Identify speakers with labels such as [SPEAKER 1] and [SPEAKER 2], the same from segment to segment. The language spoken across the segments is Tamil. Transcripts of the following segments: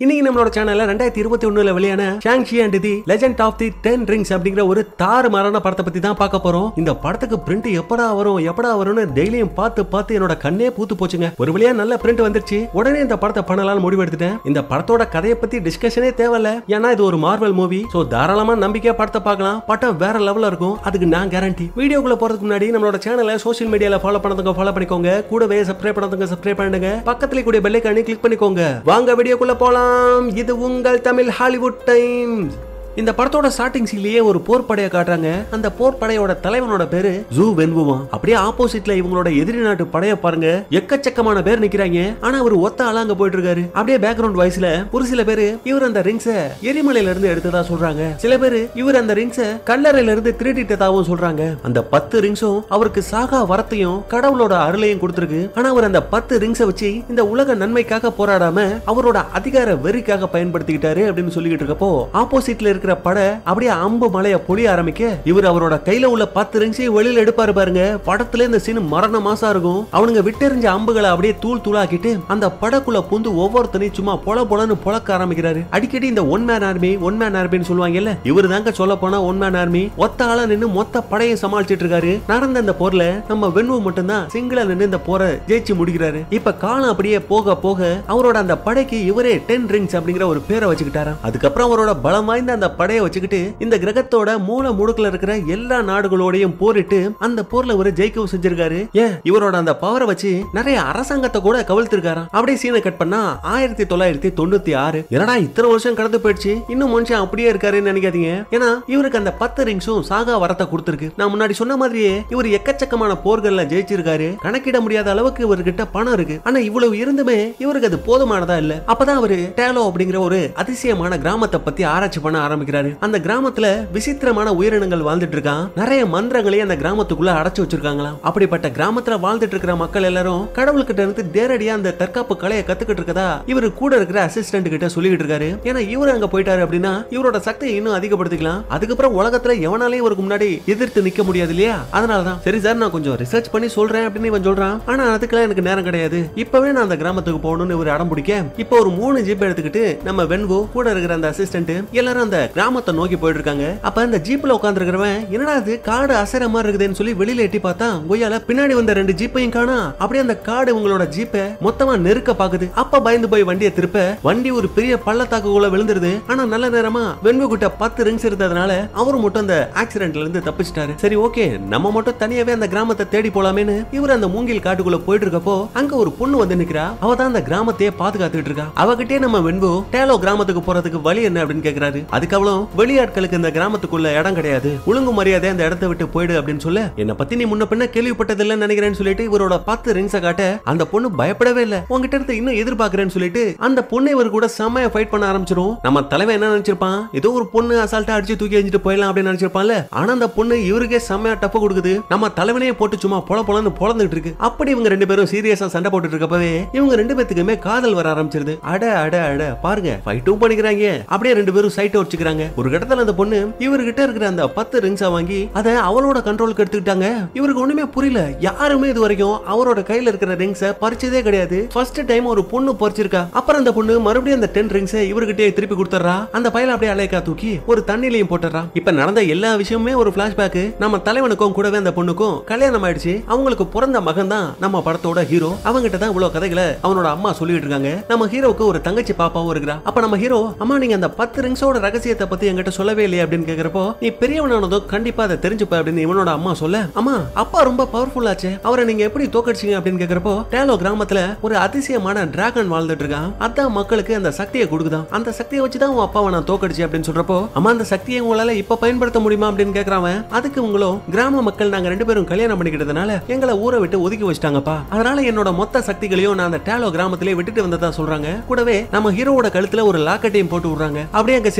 [SPEAKER 1] இன்னைக்கு நம்மளோட சேனல்ல ரெண்டாயிரத்தி இருபத்தி ஒண்ணுல வெளியான Shang Chi and the legend of the ten rings அப்படிங்கிற ஒரு தாறு மரண படத்தை பத்தி தான் பார்க்க போறோம் இந்த படத்துக்கு பிரிண்ட் எப்படா வரும் எப்படா வரும்னு டெய்லியும் பார்த்து பார்த்து என்னோட கண்ணே பூத்து போச்சுங்க ஒரு வழியா நல்ல பிரிண்ட் வந்துருச்சு உடனே இந்த படத்தை பண்ணலாம்னு முடிவு எடுத்துட்டேன் இந்த படத்தோட கதையை பத்தி டிஸ்கஷனே தேவையில்ல ஏன்னா இது ஒரு மார்வல் மூவி சோ தாராளமா நம்பிக்கையா படத்தை பார்க்கலாம் படம் வேற லெவல்ல இருக்கும் அதுக்கு நான் கேரண்டி வீடியோக்குள்ள போறதுக்கு முன்னாடி நம்மளோட சேனலை சோஷியல் மீடியால ஃபாலோ பண்ணதுங்க ஃபாலோ பண்ணிக்கோங்க கூடவே சப்ஸ்கிரைப் பண்ணதுங்க சப்ஸ்கிரைப் பண்ணுங்க பக்கத்துல கூடிய பெல் ஐக்கானே கிளிக் பண்ணிக்கோங்க வாங்க வீடியோக்குள்ள போலாம் இது உங்கள் தமிழ் ஹாலிவுட் டைம்ஸ் இந்த படத்தோட ஸ்டார்டிங் சீன்லயே ஒரு போர் படையை காட்டுறாங்க அந்த போர் படையோட தலைவனோட பேரு ஜூ வென்வுவான் அப்படியே ஆப்போசிட்ல இவங்களோட எதிரி நாட்டு படைய பாருங்க எக்கச்சக்கமான பேர் நிக்கிறாங்க ஆனா அவர் ஒத்த ஆளா அங்க போயிட்டு இருக்காரு அப்படியே பேக்ரவுண்ட் வாய்ஸ்ல ஒரு சில பேரு இவர் அந்த ரிங்ஸ எரிமலையில இருந்து எடுத்ததா சொல்றாங்க சில பேரு இவர் அந்த ரிங்ஸ கல்லறையில இருந்து திருடிட்டதாவும் சொல்றாங்க அந்த பத்து ரிங்ஸும் அவருக்கு சாகா வரத்தையும் கடவுளோட அருளையும் கொடுத்திருக்கு ஆனா அவர் அந்த பத்து ரிங்ஸை வச்சு இந்த உலக நன்மைக்காக போராடாம அவரோட அதிகார வெறிக்காக பயன்படுத்திக்கிட்டாரு அப்படின்னு சொல்லிட்டு இருக்கப்போ ஆப்போசிட்ல இருக்கிற படை அப்படியே அம்பு மலைய பொழிய ஆரம்பிக்க இவர் அவரோட கையில உள்ள பத்து ரிங்ஸையும் வெளியில எடுப்பாரு பாருங்க படத்துல இந்த சீன் மரண மாசா இருக்கும் அவனுங்க விட்டெறிஞ்ச அம்புகளை அப்படியே தூள் தூளாக்கிட்டு அந்த படக்குள்ள புந்து ஒவ்வொருத்தனையும் சும்மா பொல பொலன்னு பொழக்க ஆரம்பிக்கிறாரு அடிக்கடி இந்த one man army one man ஆர்மின்னு சொல்லுவாங்கல்ல இவர் தாங்க சொல்ல போனா ஒன் மேன் ஆர்மி ஒத்த ஆளா நின்னு மொத்த படையை சமாளிச்சிட்டு இருக்காரு நடந்த இந்த போர்ல நம்ம வெண்வு மட்டும்தான் சிங்கிளா நின்னு இந்த போரை ஜெயிச்சு முடிக்கிறாரு இப்ப காலம் அப்படியே போக போக அவரோட அந்த படைக்கு இவரே டென் ரிங்ஸ் அப்படிங்கிற ஒரு பேரை வச்சுக்கிட்டாராம் அதுக்கப்புறம் அவரோட பலம் வாய்ந்த அந்த படையை வச்சுக்கிட்டு இந்த கிரகத்தோட மூல முடுக்குல இருக்கிற எல்லா நாடுகளோடையும் போரிட்டு அந்த போர்ல ஒரு ஜெயிக்கவும் செஞ்சிருக்காரு ஏன் இவரோட அந்த பவரை வச்சு நிறைய அரசாங்கத்தை கூட கவிழ்த்திருக்காராம் அப்படியே சீனை கட் பண்ணா ஆயிரத்தி தொள்ளாயிரத்தி தொண்ணூத்தி ஆறு என்னடா இத்தனை வருஷம் கடந்து போயிடுச்சு இன்னும் மனுஷன் அப்படியே இருக்காருன்னு நினைக்காதீங்க ஏன்னா இவருக்கு அந்த பத்து ரிங்ஸும் சாகா வரத்தை கொடுத்திருக்கு நான் முன்னாடி சொன்ன மாதிரியே இவர் எக்கச்சக்கமான போர்கள்ல ஜெயிச்சிருக்காரு கணக்கிட முடியாத அளவுக்கு இவர்கிட்ட பணம் இருக்கு ஆனா இவ்வளவு இருந்துமே இவருக்கு அது போதுமானதா இல்ல அப்பதான் அவரு டேலோ அப்படிங்கிற ஒரு அதிசயமான கிராமத்தை பத்தி ஆராய்ச்சி பண்ண ஆரம்பிக்கிறாரு அந்த கிராமத்துல விசித்திரமான உயிரினங்கள் வாழ்ந்துட்டு இருக்கான் நிறைய மந்திரங்களையும் அந்த கிராமத்துக்குள்ள அடைச்சு வச்சிருக்காங்களாம் அப்படிப்பட்ட கிராமத்துல வாழ்ந்துட்டு இருக்கிற மக்கள் எல்லாரும் கடவுள்கிட்ட இருந்து நேரடியா அந்த தற்காப்பு கலையை கத்துக்கிட்டு இருக்கதா இவரு கூட இருக்கிற அசிஸ்டன்ட் கிட்ட சொல்லிட்டு இருக்காரு ஏன்னா இவர் அங்க போயிட்டாரு அப்படின்னா இவரோட சக்தியை இன்னும் அதிகப்படுத்திக்கலாம் அதுக்கப்புறம் உலகத்துல எவனாலையும் இவருக்கு முன்னாடி எதிர்த்து நிக்க முடியாது இல்லையா அதனாலதான் சரி சார் நான் கொஞ்சம் ரிசர்ச் பண்ணி சொல்றேன் அப்படின்னு இவன் சொல்றான் ஆனா அதுக்கெல்லாம் எனக்கு நேரம் கிடையாது இப்பவே நான் அந்த கிராமத்துக்கு போகணும்னு இவர் அடம் பிடிக்க இப்போ ஒரு மூணு ஜீப் எடுத்துக்கிட்டு நம்ம வெண்வோ கூட இருக்கிற அந்த அசிஸ்டன்ட் எல்லாரும் அந்த கிராமத்தை நோக்கி போயிட்டு இருக்காங்க அப்ப அந்த ஜீப்ல உட்காந்துருக்கிறவன் என்னடா இது காடு அசைற மாதிரி இருக்குதுன்னு சொல்லி வெளியில எட்டி பார்த்தா கொய்யால பின்னாடி வந்த ரெண்டு ஜீப்பையும் காணா அப்படியே அந்த காடு உங்களோட ஜீப்பை மொத்தமா நெருக்க பாக்குது அப்ப பயந்து போய் வண்டியை திருப்ப வண்டி ஒரு பெரிய பள்ளத்தாக்குக்குள்ள விழுந்துருது ஆனா நல்ல நேரமா வெண்வு கிட்ட பத்து ரிங்ஸ் இருந்ததுனால அவரு மட்டும் அந்த ஆக்சிடென்ட்ல இருந்து தப்பிச்சிட்டாரு சரி ஓகே நம்ம மட்டும் தனியாவே அந்த கிராமத்தை தேடி போலாமேன்னு இவர் அந்த மூங்கில் காட்டுக்குள்ள போயிட்டு இருக்கப்போ அங்க ஒரு பொண்ணு வந்து நிக்கிறா அவ தான் அந்த கிராமத்தையே பாதுகாத்துட்டு இருக்கா அவகிட்டே நம்ம வெண்பு டேலோ கிராமத்துக்கு போறதுக்கு வழி என்ன அப்படின்னு கேக்குறாரு அதுக்கு அவளும் வெளியாட்களுக்கு இந்த கிராமத்துக்குள்ள இடம் கிடையாது ஒழுங்கு மரியாதை அந்த இடத்தை விட்டு போயிடு அப்படின்னு சொல்ல என்ன பத்தி நீ முன்ன பின்ன கேள்விப்பட்டது இல்லைன்னு நினைக்கிறேன்னு சொல்லிட்டு இவரோட பத்து ரிங்ஸ காட்ட அந்த பொண்ணு பயப்படவே இல்ல உங்ககிட்ட இருந்து இன்னும் எதிர்பார்க்கறேன்னு சொல்லிட்டு அந்த பொண்ணு இவர் கூட செம்மையா ஃபைட் பண்ண ஆரம்பிச்சிரும் நம்ம தலைவன் என்ன நினைச்சிருப்பான் ஏதோ ஒரு பொண்ணு அசால்ட்டா அடிச்சு தூக்கி எஞ்சிட்டு போயிடலாம் அப்படின்னு நினைச்சிருப்பான்ல ஆனா அந்த பொண்ணு இவருக்கே செம்மையா டப்பு கொடுக்குது நம்ம தலைவனையே போட்டு சும்மா பொல பொலன்னு பொழந்துட்டு இருக்கு அப்படி இவங்க ரெண்டு பேரும் சீரியஸா சண்டை போட்டுட்டு இருக்கப்பவே இவங்க ரெண்டு பேத்துக்குமே காதல் வர ஆரம்பிச்சிருது அட அட அட பாருங்க ஃபைட்டும் பண்ணிக்கிறாங்க அப்படியே ரெண்டு பேரும் சைட் வச்சுக்கிறாங்க ஒரு இடத்துல அந்த பொண்ணு இவர்கிட்ட இருக்கிற அந்த பத்து ரிங்ஸா வாங்கி அதை அவளோட கண்ட்ரோலுக்கு எடுத்துக்கிட்டாங்க இவருக்கு ஒண்ணுமே புரியல யாருமே இது வரைக்கும் அவரோட கையில இருக்கிற ரிங்ஸ பறிச்சதே கிடையாது ஃபர்ஸ்ட் டைம் ஒரு பொண்ணு பறிச்சிருக்கா அப்புறம் அந்த பொண்ணு மறுபடியும் அந்த டென் ரிங்ஸை இவர்கிட்டயே திருப்பி கொடுத்துறா அந்த பையில அப்படியே அலைக்கா தூக்கி ஒரு தண்ணிலையும் போட்டுறா இப்ப நடந்த எல்லா விஷயமுமே ஒரு பிளாஷ்பேக் நம்ம தலைவனுக்கும் கூடவே அந்த பொண்ணுக்கும் கல்யாணம் ஆயிடுச்சு அவங்களுக்கு பிறந்த மகன் தான் நம்ம படத்தோட ஹீரோ அவங்கிட்ட தான் இவ்வளவு கதைகளை அவனோட அம்மா சொல்லிட்டு இருக்காங்க நம்ம ஹீரோக்கு ஒரு தங்கச்சி பாப்பாவும் இருக்கிறா அப்ப நம்ம ஹீரோ அம்மா நீங்க அந்த பத்து ரிங்ஸோட ரகசியத்தை பத்தி என்கிட்ட சொல்லவே இல்லையே அப்படின்னு கேக்குறப்போ நீ பெரியவனானதோ கண்டிப்பா அதை தெரிஞ்சுப்ப அப்படின்னு இவனோட அம்மா சொல்ல அம்மா அப்பா ரொம்ப பவர்ஃபுல் ஆச்சே அவரை நீங்க எப்படி தோக்கடிச்சீங்க அப்படின்னு கேக்குறப்போ டேலோ கிராமத்துல ஒரு அதிசயமான டிராகன் வாழ்ந்துட்டு இருக்கான் அதான் மக்களுக்கு அந்த சக்தியை கொடுக்குதான் அந்த சக்தியை வச்சுதான் உன் அப்பாவை நான் தோக்கடிச்சு அப்படின்னு சொல்றப்போ அம்மா அந்த சக்தியை உங்களால இப்ப பயன்படுத்த முடியுமா அப்படின்னு கேக்குறான் அதுக்கு உங்களும் கிராம மக்கள் நாங்க ரெண்டு பேரும் கல்யாணம் பண்ணிக்கிட்டதுனால எங்களை ஊரை விட்டு ஒதுக்கி வச்சிட்டாங்கப்பா அதனால என்னோட மொத்த சக்திகளையும் நான் அந்த டேலோ கிராமத்திலே விட்டுட்டு வந்ததா சொல்றாங்க கூடவே நம்ம ஹீரோவோட கழுத்துல ஒரு லாக்கெட்டையும் போட்டு விடுறாங்க அப்படியே அங்க சீனை கட் பண்ணா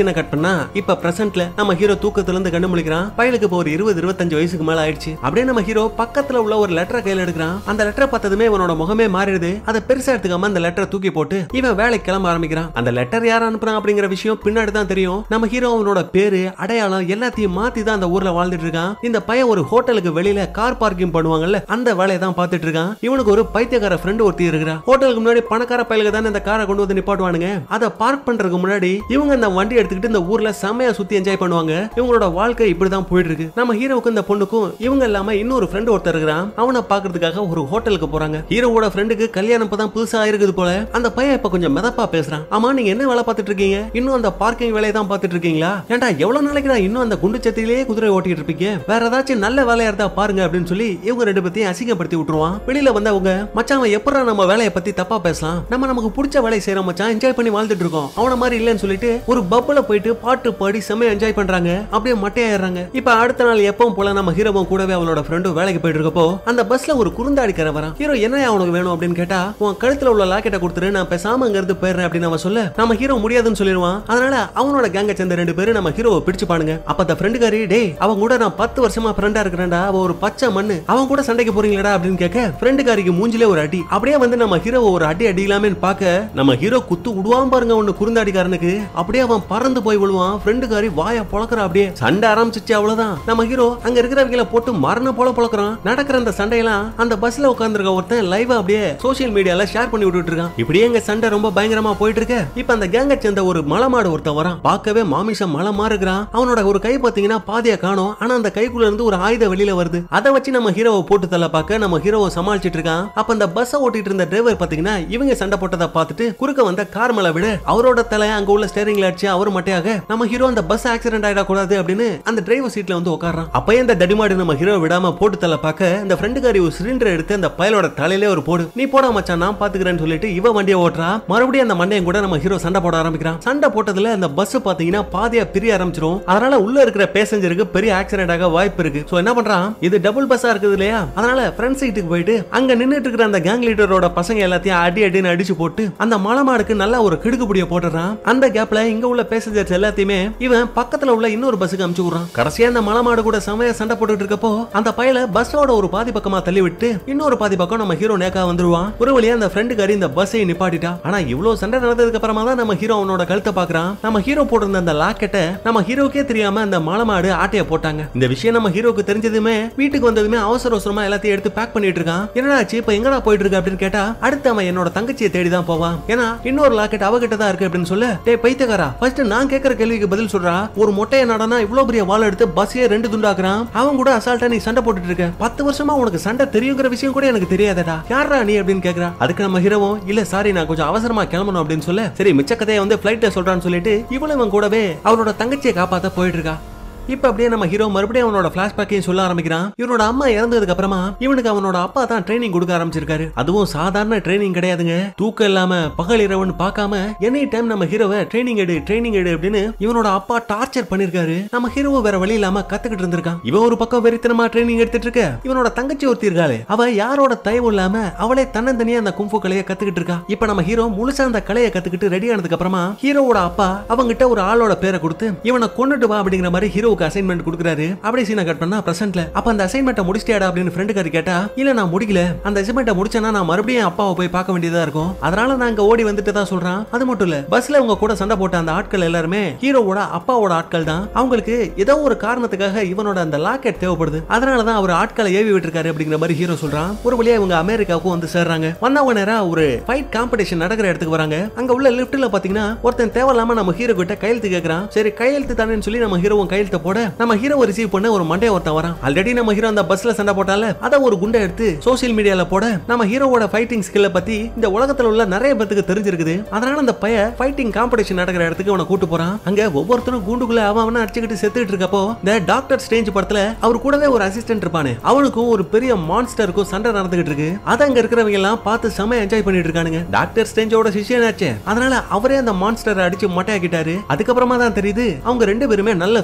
[SPEAKER 1] காட்டுறாங்கன்னா இப்ப பிரசன்ட்ல நம்ம ஹீரோ தூக்கத்துல இருந்து கண்ணு முழிக்கிறான் பயலுக்கு இப்போ ஒரு இருபது இருபத்தஞ்சு வயசுக்கு மேல ஆயிடுச்சு அப்படியே நம்ம ஹீரோ பக்கத்துல உள்ள ஒரு லெட்டரை கையில எடுக்கிறான் அந்த லெட்டரை பார்த்ததுமே இவனோட முகமே மாறிடுது அதை பெருசா எடுத்துக்காம அந்த லெட்டரை தூக்கி போட்டு இவன் வேலைக்கு கிளம்ப ஆரம்பிக்கிறான் அந்த லெட்டர் யார் அனுப்புறான் அப்படிங்கிற விஷயம் பின்னாடி தான் தெரியும் நம்ம ஹீரோ அவனோட பேரு அடையாளம் எல்லாத்தையும் மாத்தி தான் அந்த ஊர்ல வாழ்ந்துட்டு இருக்கான் இந்த பையன் ஒரு ஹோட்டலுக்கு வெளியில கார் பார்க்கிங் பண்ணுவாங்கல்ல அந்த வேலையை தான் பார்த்துட்டு இருக்கான் இவனுக்கு ஒரு பைத்தியக்கார ஃப்ரெண்டு ஒருத்தி இருக்கிறா ஹோட்டலுக்கு முன்னாடி பணக்கார பயலுக்கு தானே இந்த காரை கொண்டு வந்து நிப்பாட்டுவானுங்க அதை பார்க் பண்றதுக்கு முன்னாடி இவங்க இந்த வண்டி எடுத்துக்கிட்டு இந்த ஊர்ல செமையா சுத்தி என்ஜாய் பண்ணுவாங்க இவங்களோட வாழ்க்கை இப்படிதான் போயிட்டு இருக்கு நம்ம ஹீரோவுக்கும் இந்த பொண்ணுக்கும் இவங்க இல்லாம இன்னொரு ஃப்ரெண்டு ஒருத்தர் இருக்கிறான் அவனை பாக்குறதுக்காக ஒரு ஹோட்டலுக்கு போறாங்க ஹீரோவோட ஃப்ரெண்டுக்கு கல்யாணம் இப்பதான் புதுசா இருக்குது போல அந்த பையன் இப்ப கொஞ்சம் மிதப்பா பேசுறான் ஆமா நீங்க என்ன வேலை பார்த்துட்டு இருக்கீங்க இன்னும் அந்த பார்க்கிங் வேலையை தான் பார்த்துட்டு இருக்கீங்களா ஏன்டா எவ்வளவு நாளைக்கு நான் இன்னும் அந்த குண்டு சத்திலேயே குதிரை ஓட்டிட்டு இருப்பீங்க வேற ஏதாச்சும் நல்ல வேலையா இருந்தா பாருங்க அப்படின்னு சொல்லி இவங்க ரெண்டு பேத்தையும் அசிங்கப்படுத்தி விட்டுருவான் வெளியில வந்தவங்க மச்சான் அவன் எப்படா நம்ம வேலையை பத்தி தப்பா பேசலாம் நம்ம நமக்கு பிடிச்ச வேலையை செய்யறோம் மச்சான் என்ஜாய் பண்ணி வாழ்ந்துட்டு இருக்கோம் அவன மாதிரி இல்லைன்னு சொல்லிட்டு ஒரு பப்புல போயிட்டு பாட்டு பாடி செம்ம என்ஜாய் பண்றாங்க அப்படியே மட்டையாயிடுறாங்க இப்ப அடுத்த நாள் எப்பவும் போல நம்ம ஹீரோவும் கூடவே அவளோட ஃப்ரெண்டும் வேலைக்கு போயிட்டு இருக்கப்போ அந்த பஸ்ல ஒரு குறுந்தாடிக்கிற வரான் ஹீரோ என்ன அவனுக்கு வேணும் அப்படின்னு கேட்டா உன் கழுத்துல உள்ள லாக்கெட்டை கொடுத்துரு நான் பேசாம அங்க இருந்து போயிடுறேன் அப்படின்னு அவன் சொல்ல நம்ம ஹீரோ முடியாதுன்னு சொல்லிடுவான் அதனால அவனோட கேங்க சேர்ந்த ரெண்டு பேரும் நம்ம ஹீரோவை பிடிச்சு பானுங்க அப்ப அந்த ஃப்ரெண்டுக்காரி டேய் அவன் கூட நான் பத்து வருஷமா ஃப்ரெண்டா இருக்கிறேன்டா அவ ஒரு பச்சை மண்ணு அவன் கூட சண்டைக்கு போறீங்களா அப்படின்னு கேட்க ஃப்ரெண்டுக்காரிக்கு மூஞ்சிலே ஒரு அடி அப்படியே வந்து நம்ம ஹீரோவை ஒரு அடி அடிக்கலாமேன்னு பார்க்க நம்ம ஹீரோ குத்து விடுவான் பாருங்க ஒன்னு குறுந்தாடிக்காரனுக்கு அப்படியே அவன் பறந்து போய் விழுவான் ஃப்ரெண்டுக்காரி வாய பொளக்குற அப்படியே சண்டை ஆரம்பிச்சிச்சு அவ்வளவுதான் நம்ம ஹீரோ அங்க இருக்கிறவங்கள போட்டு மரண போல பொளக்குறான் நடக்கிற அந்த சண்டையெல்லாம் அந்த பஸ்ல உட்கார்ந்துருக்க ஒருத்தன் லைவா அப்படியே சோஷியல் மீடியால ஷேர் பண்ணி விட்டுட்டு இருக்கான் இப்படியே எங்க சண்டை ரொம்ப பயங்கரமா போயிட்டு இருக்கு இப்ப அந்த கேங்க சேர்ந்த ஒரு மலமாடு ஒருத்தன் வரான் பார்க்கவே மாமிசம் மலமா இருக்கிறான் அவனோட ஒரு கை பாத்தீங்கன்னா பாதியா காணும் ஆனா அந்த கைக்குள்ள இருந்து ஒரு ஆயுதம் வெளியில வருது அதை வச்சு நம்ம ஹீரோவை போட்டு தள்ள பார்க்க நம்ம ஹீரோவை சமாளிச்சிட்டு இருக்கான் அப்ப அந்த பஸ் ஓட்டிட்டு இருந்த டிரைவர் பாத்தீங்கன்னா இவங்க சண்டை போட்டதை பார்த்துட்டு குறுக்க வந்த கார் மேல விட அவரோட தலை அங்க உள்ள ஸ்டேரிங்ல அடிச்சு அவர் மட்டையாக நம்ம ஹீரோ அந்த பஸ் ஆக்சிடென்ட் ஆயிட கூடாது அப்படின்னு அந்த டிரைவர் சீட்ல வந்து உட்கார்றான் அப்பயே இந்த தடிமாடு நம்ம ஹீரோ விடாம போட்டு தள்ள பார்க்க இந்த ஃப்ரெண்டுக்காரி ஒரு சிலிண்டர் எடுத்து அந்த பயலோட தலையிலே ஒரு போடு நீ போடா மச்சான் நான் பாத்துக்கிறேன்னு சொல்லிட்டு இவ வண்டியை ஓட்டுறா மறுபடியும் அந்த மண்டையும் கூட நம்ம ஹீரோ சண்டை போட ஆரம்பிக்கிறான் சண்டை போட்டதுல அந்த பஸ் பாத்தீங்கன்னா பாதியா பிரிய ஆரம்பிச்சிரும் அதனால உள்ள இருக்கிற பேசஞ்சருக்கு பெரிய ஆக்சிடென்ட் ஆக வாய்ப்பு இருக்கு சோ என்ன பண்றான் இது டபுள் பஸ்ஸா இருக்குது இல்லையா அதனால ஃப்ரண்ட் சீட்டுக்கு போயிட்டு அங்க நின்னுட்டு இருக்கிற அந்த கேங் லீடரோட பசங்க எல்லாத்தையும் அடி அடின்னு அடிச்சு போட்டு அந்த மலமாடுக்கு நல்லா ஒரு கிடுக்குப்பிடிய போட்டுறான் அந்த கேப்ல இங்க உள்ள பேசஞ்சர்ஸ் எல்லாத்தையுமே இவன் பக்கத்துல உள்ள இன்னொரு பஸ்ஸுக்கு அமுச்சு விடுறான் கடைசியா அந்த மலமாடு கூட செமையா சண்டை போட்டுட்டு இருக்கப்போ அந்த பயல பஸ்ஸோட ஒரு பாதி பக்கமா தள்ளி விட்டு இன்னொரு பாதி பக்கம் நம்ம ஹீரோ நேக்கா வந்துருவான் ஒரு வழியா அந்த ஃப்ரெண்டுக்காரி இந்த பஸ்ஸை நிப்பாட்டிட்டா ஆனா இவ்வளவு சண்டை நடந்ததுக்கு அப்புறமா தான் நம்ம ஹீரோ அவனோட கழுத்தை பாக்குறான் நம்ம ஹீரோ போட்டிருந்த அந்த லாக்கெட்டை நம்ம ஹீரோக்கே தெரியாம அந்த மலமாடு ஆட்டைய போட்டாங்க இந்த விஷயம் நம்ம ஹீரோக்கு தெரிஞ்சதுமே வீட்டுக்கு வந்ததுமே அவசர அவசரமா எல்லாத்தையும் எடுத்து பேக் பண்ணிட்டு இருக்கான் என்னடா ஆச்சு இப்ப எங்கடா போயிட்டு இருக்க அப்படின்னு கேட்டா அடுத்து அவன் என்னோட தங்கச்சியை தேடி தான் போவான் ஏன்னா இன்னொரு லாக்கெட் அவகிட்ட தான் இருக்கு அப்படின்னு சொல்ல டேய் பைத்தியக்காரா ஃபர்ஸ்ட் நான் கேட்கற கேள்விக்கு பதில் சொல்றா ஒரு மொட்டைய நடனா இவ்வளவு பெரிய வாள் எடுத்து பஸ்ஸையே ரெண்டு துண்டாக்குறான் அவன் கூட அசால்ட்டா நீ சண்டை போட்டுட்டு இருக்க பத்து வருஷமா உனக்கு சண்டை தெரியுங்கிற விஷயம் கூட எனக்கு தெரியாதடா யாரா நீ அப்படின்னு கேக்குறா அதுக்கு நம்ம ஹீரோவும் இல்ல சாரி நான் கொஞ்சம் அவசரமா கிளம்பணும் அப்படின்னு சொல்ல சரி மிச்ச கதையை வந்து பிளைட்ல சொல்றான்னு சொல்லிட்டு இவளும் இவன் கூடவே அவனோட தங்கச்சியை காப்பாத்த போயிட்டு இருக்கா இப்ப அப்படியே நம்ம ஹீரோ மறுபடியும் அவனோட பிளாஷ்பேக்கையும் சொல்ல ஆரம்பிக்கிறான் இவனோட அம்மா இறந்ததுக்கு அப்புறமா இவனுக்கு அவனோட அப்பா தான் ட்ரைனிங் கொடுக்க ஆரம்பிச்சிருக்காரு அதுவும் சாதாரண ட்ரைனிங் கிடையாதுங்க தூக்கம் இல்லாம பகல் இரவுன்னு பார்க்காம எனி டைம் நம்ம ஹீரோவை ட்ரைனிங் எடு ட்ரைனிங் எடு அப்படின்னு இவனோட அப்பா டார்ச்சர் பண்ணிருக்காரு நம்ம ஹீரோவை வேற வழி இல்லாம கத்துக்கிட்டு இருந்திருக்கான் இவன் ஒரு பக்கம் வெறித்தனமா ட்ரைனிங் எடுத்துட்டு இருக்க இவனோட தங்கச்சி ஒருத்தி இருக்காளே அவ யாரோட தயவும் இல்லாம அவளே தன்னந்தனியா அந்த கும்ஃபு கலையை கத்துக்கிட்டு இருக்கா இப்ப நம்ம ஹீரோ முழுசா அந்த கலையை கத்துக்கிட்டு ரெடி ஆனதுக்கு அப்புறமா ஹீரோவோட அப்பா அவங்கிட்ட ஒரு ஆளோட பேரை கொடுத்து இவனை கொண்டுட்டு வா அப்படிங்கிற மாதிரி ஹீரோவுக்கு அசைன்மெண்ட் கொடுக்குறாரு அப்படியே சீனை கட் பண்ணா பிரசன்ட்ல அப்ப அந்த அசைன்மெண்ட்டை முடிச்சிட்டியாடா அப்படின்னு ஃப்ரெண்டுக்காரி கேட்டா இல்ல நான் முடிக்கல அந்த அசைன்மெண்ட்டை முடிச்சேன்னா நான் மறுபடியும் என் அப்பாவை போய் பார்க்க வேண்டியதா இருக்கும் அதனால நான் இங்க ஓடி வந்துட்டு தான் சொல்றான் அது மட்டும் இல்ல பஸ்ல உங்க கூட சண்டை போட்ட அந்த ஆட்கள் எல்லாருமே ஹீரோவோட அப்பாவோட ஆட்கள் தான் அவங்களுக்கு ஏதோ ஒரு காரணத்துக்காக இவனோட அந்த லாக்கெட் தேவைப்படுது அதனால தான் அவர் ஆட்களை ஏவி விட்டுருக்காரு அப்படிங்கிற மாதிரி ஹீரோ சொல்றான் ஒரு வழியா இவங்க அமெரிக்காவுக்கும் வந்து சேர்றாங்க வந்தவங்க நேரா ஒரு ஃபைட் காம்படிஷன் நடக்கிற இடத்துக்கு வராங்க அங்க உள்ள லிஃப்ட்ல பாத்தீங்கன்னா ஒருத்தன் தேவையில்லாம நம்ம ஹீரோ கிட்ட கையெழுத்து கேக்குறான் சரி கையெழுத்து தானேன்னு சொல்லி நம்ம ஹீரோவும் கையெழுத்த போட நம்ம ஹீரோவை ரிசீவ் பண்ண ஒரு மண்டைய ஒருத்தன் வரான் ஆல்ரெடி நம்ம ஹீரோ அந்த பஸ்ல சண்டை போட்டால அத ஒரு குண்டை எடுத்து சோசியல் மீடியால போட நம்ம ஹீரோவோட ஃபைட்டிங் ஸ்கில்ல பத்தி இந்த உலகத்துல உள்ள நிறைய பேத்துக்கு தெரிஞ்சிருக்குது அதனால அந்த பைய ஃபைட்டிங் காம்படிஷன் நடக்கிற இடத்துக்கு அவனை கூட்டு போறான் அங்க ஒவ்வொருத்தரும் கூண்டுக்குள்ள அவன் அவனை அடிச்சுக்கிட்டு செத்துட்டு இருக்கப்போ இந்த டாக்டர் ஸ்டேஞ்ச் படத்துல அவர் கூடவே ஒரு அசிஸ்டன்ட் இருப்பானே அவனுக்கும் ஒரு பெரிய மான்ஸ்டருக்கும் சண்டை நடந்துகிட்டு இருக்கு அத அங்க இருக்கிறவங்க எல்லாம் பார்த்து செம என்ஜாய் பண்ணிட்டு இருக்கானுங்க டாக்டர் ஸ்டேஞ்சோட சிஷியனாச்சே அதனால அவரே அந்த மான்ஸ்டரை அடிச்சு மொட்டையாக்கிட்டாரு அதுக்கப்புறமா தான் தெரியுது அவங்க ரெண்டு பேருமே நல்ல ஃப்ரெண்ட்ஸ் போல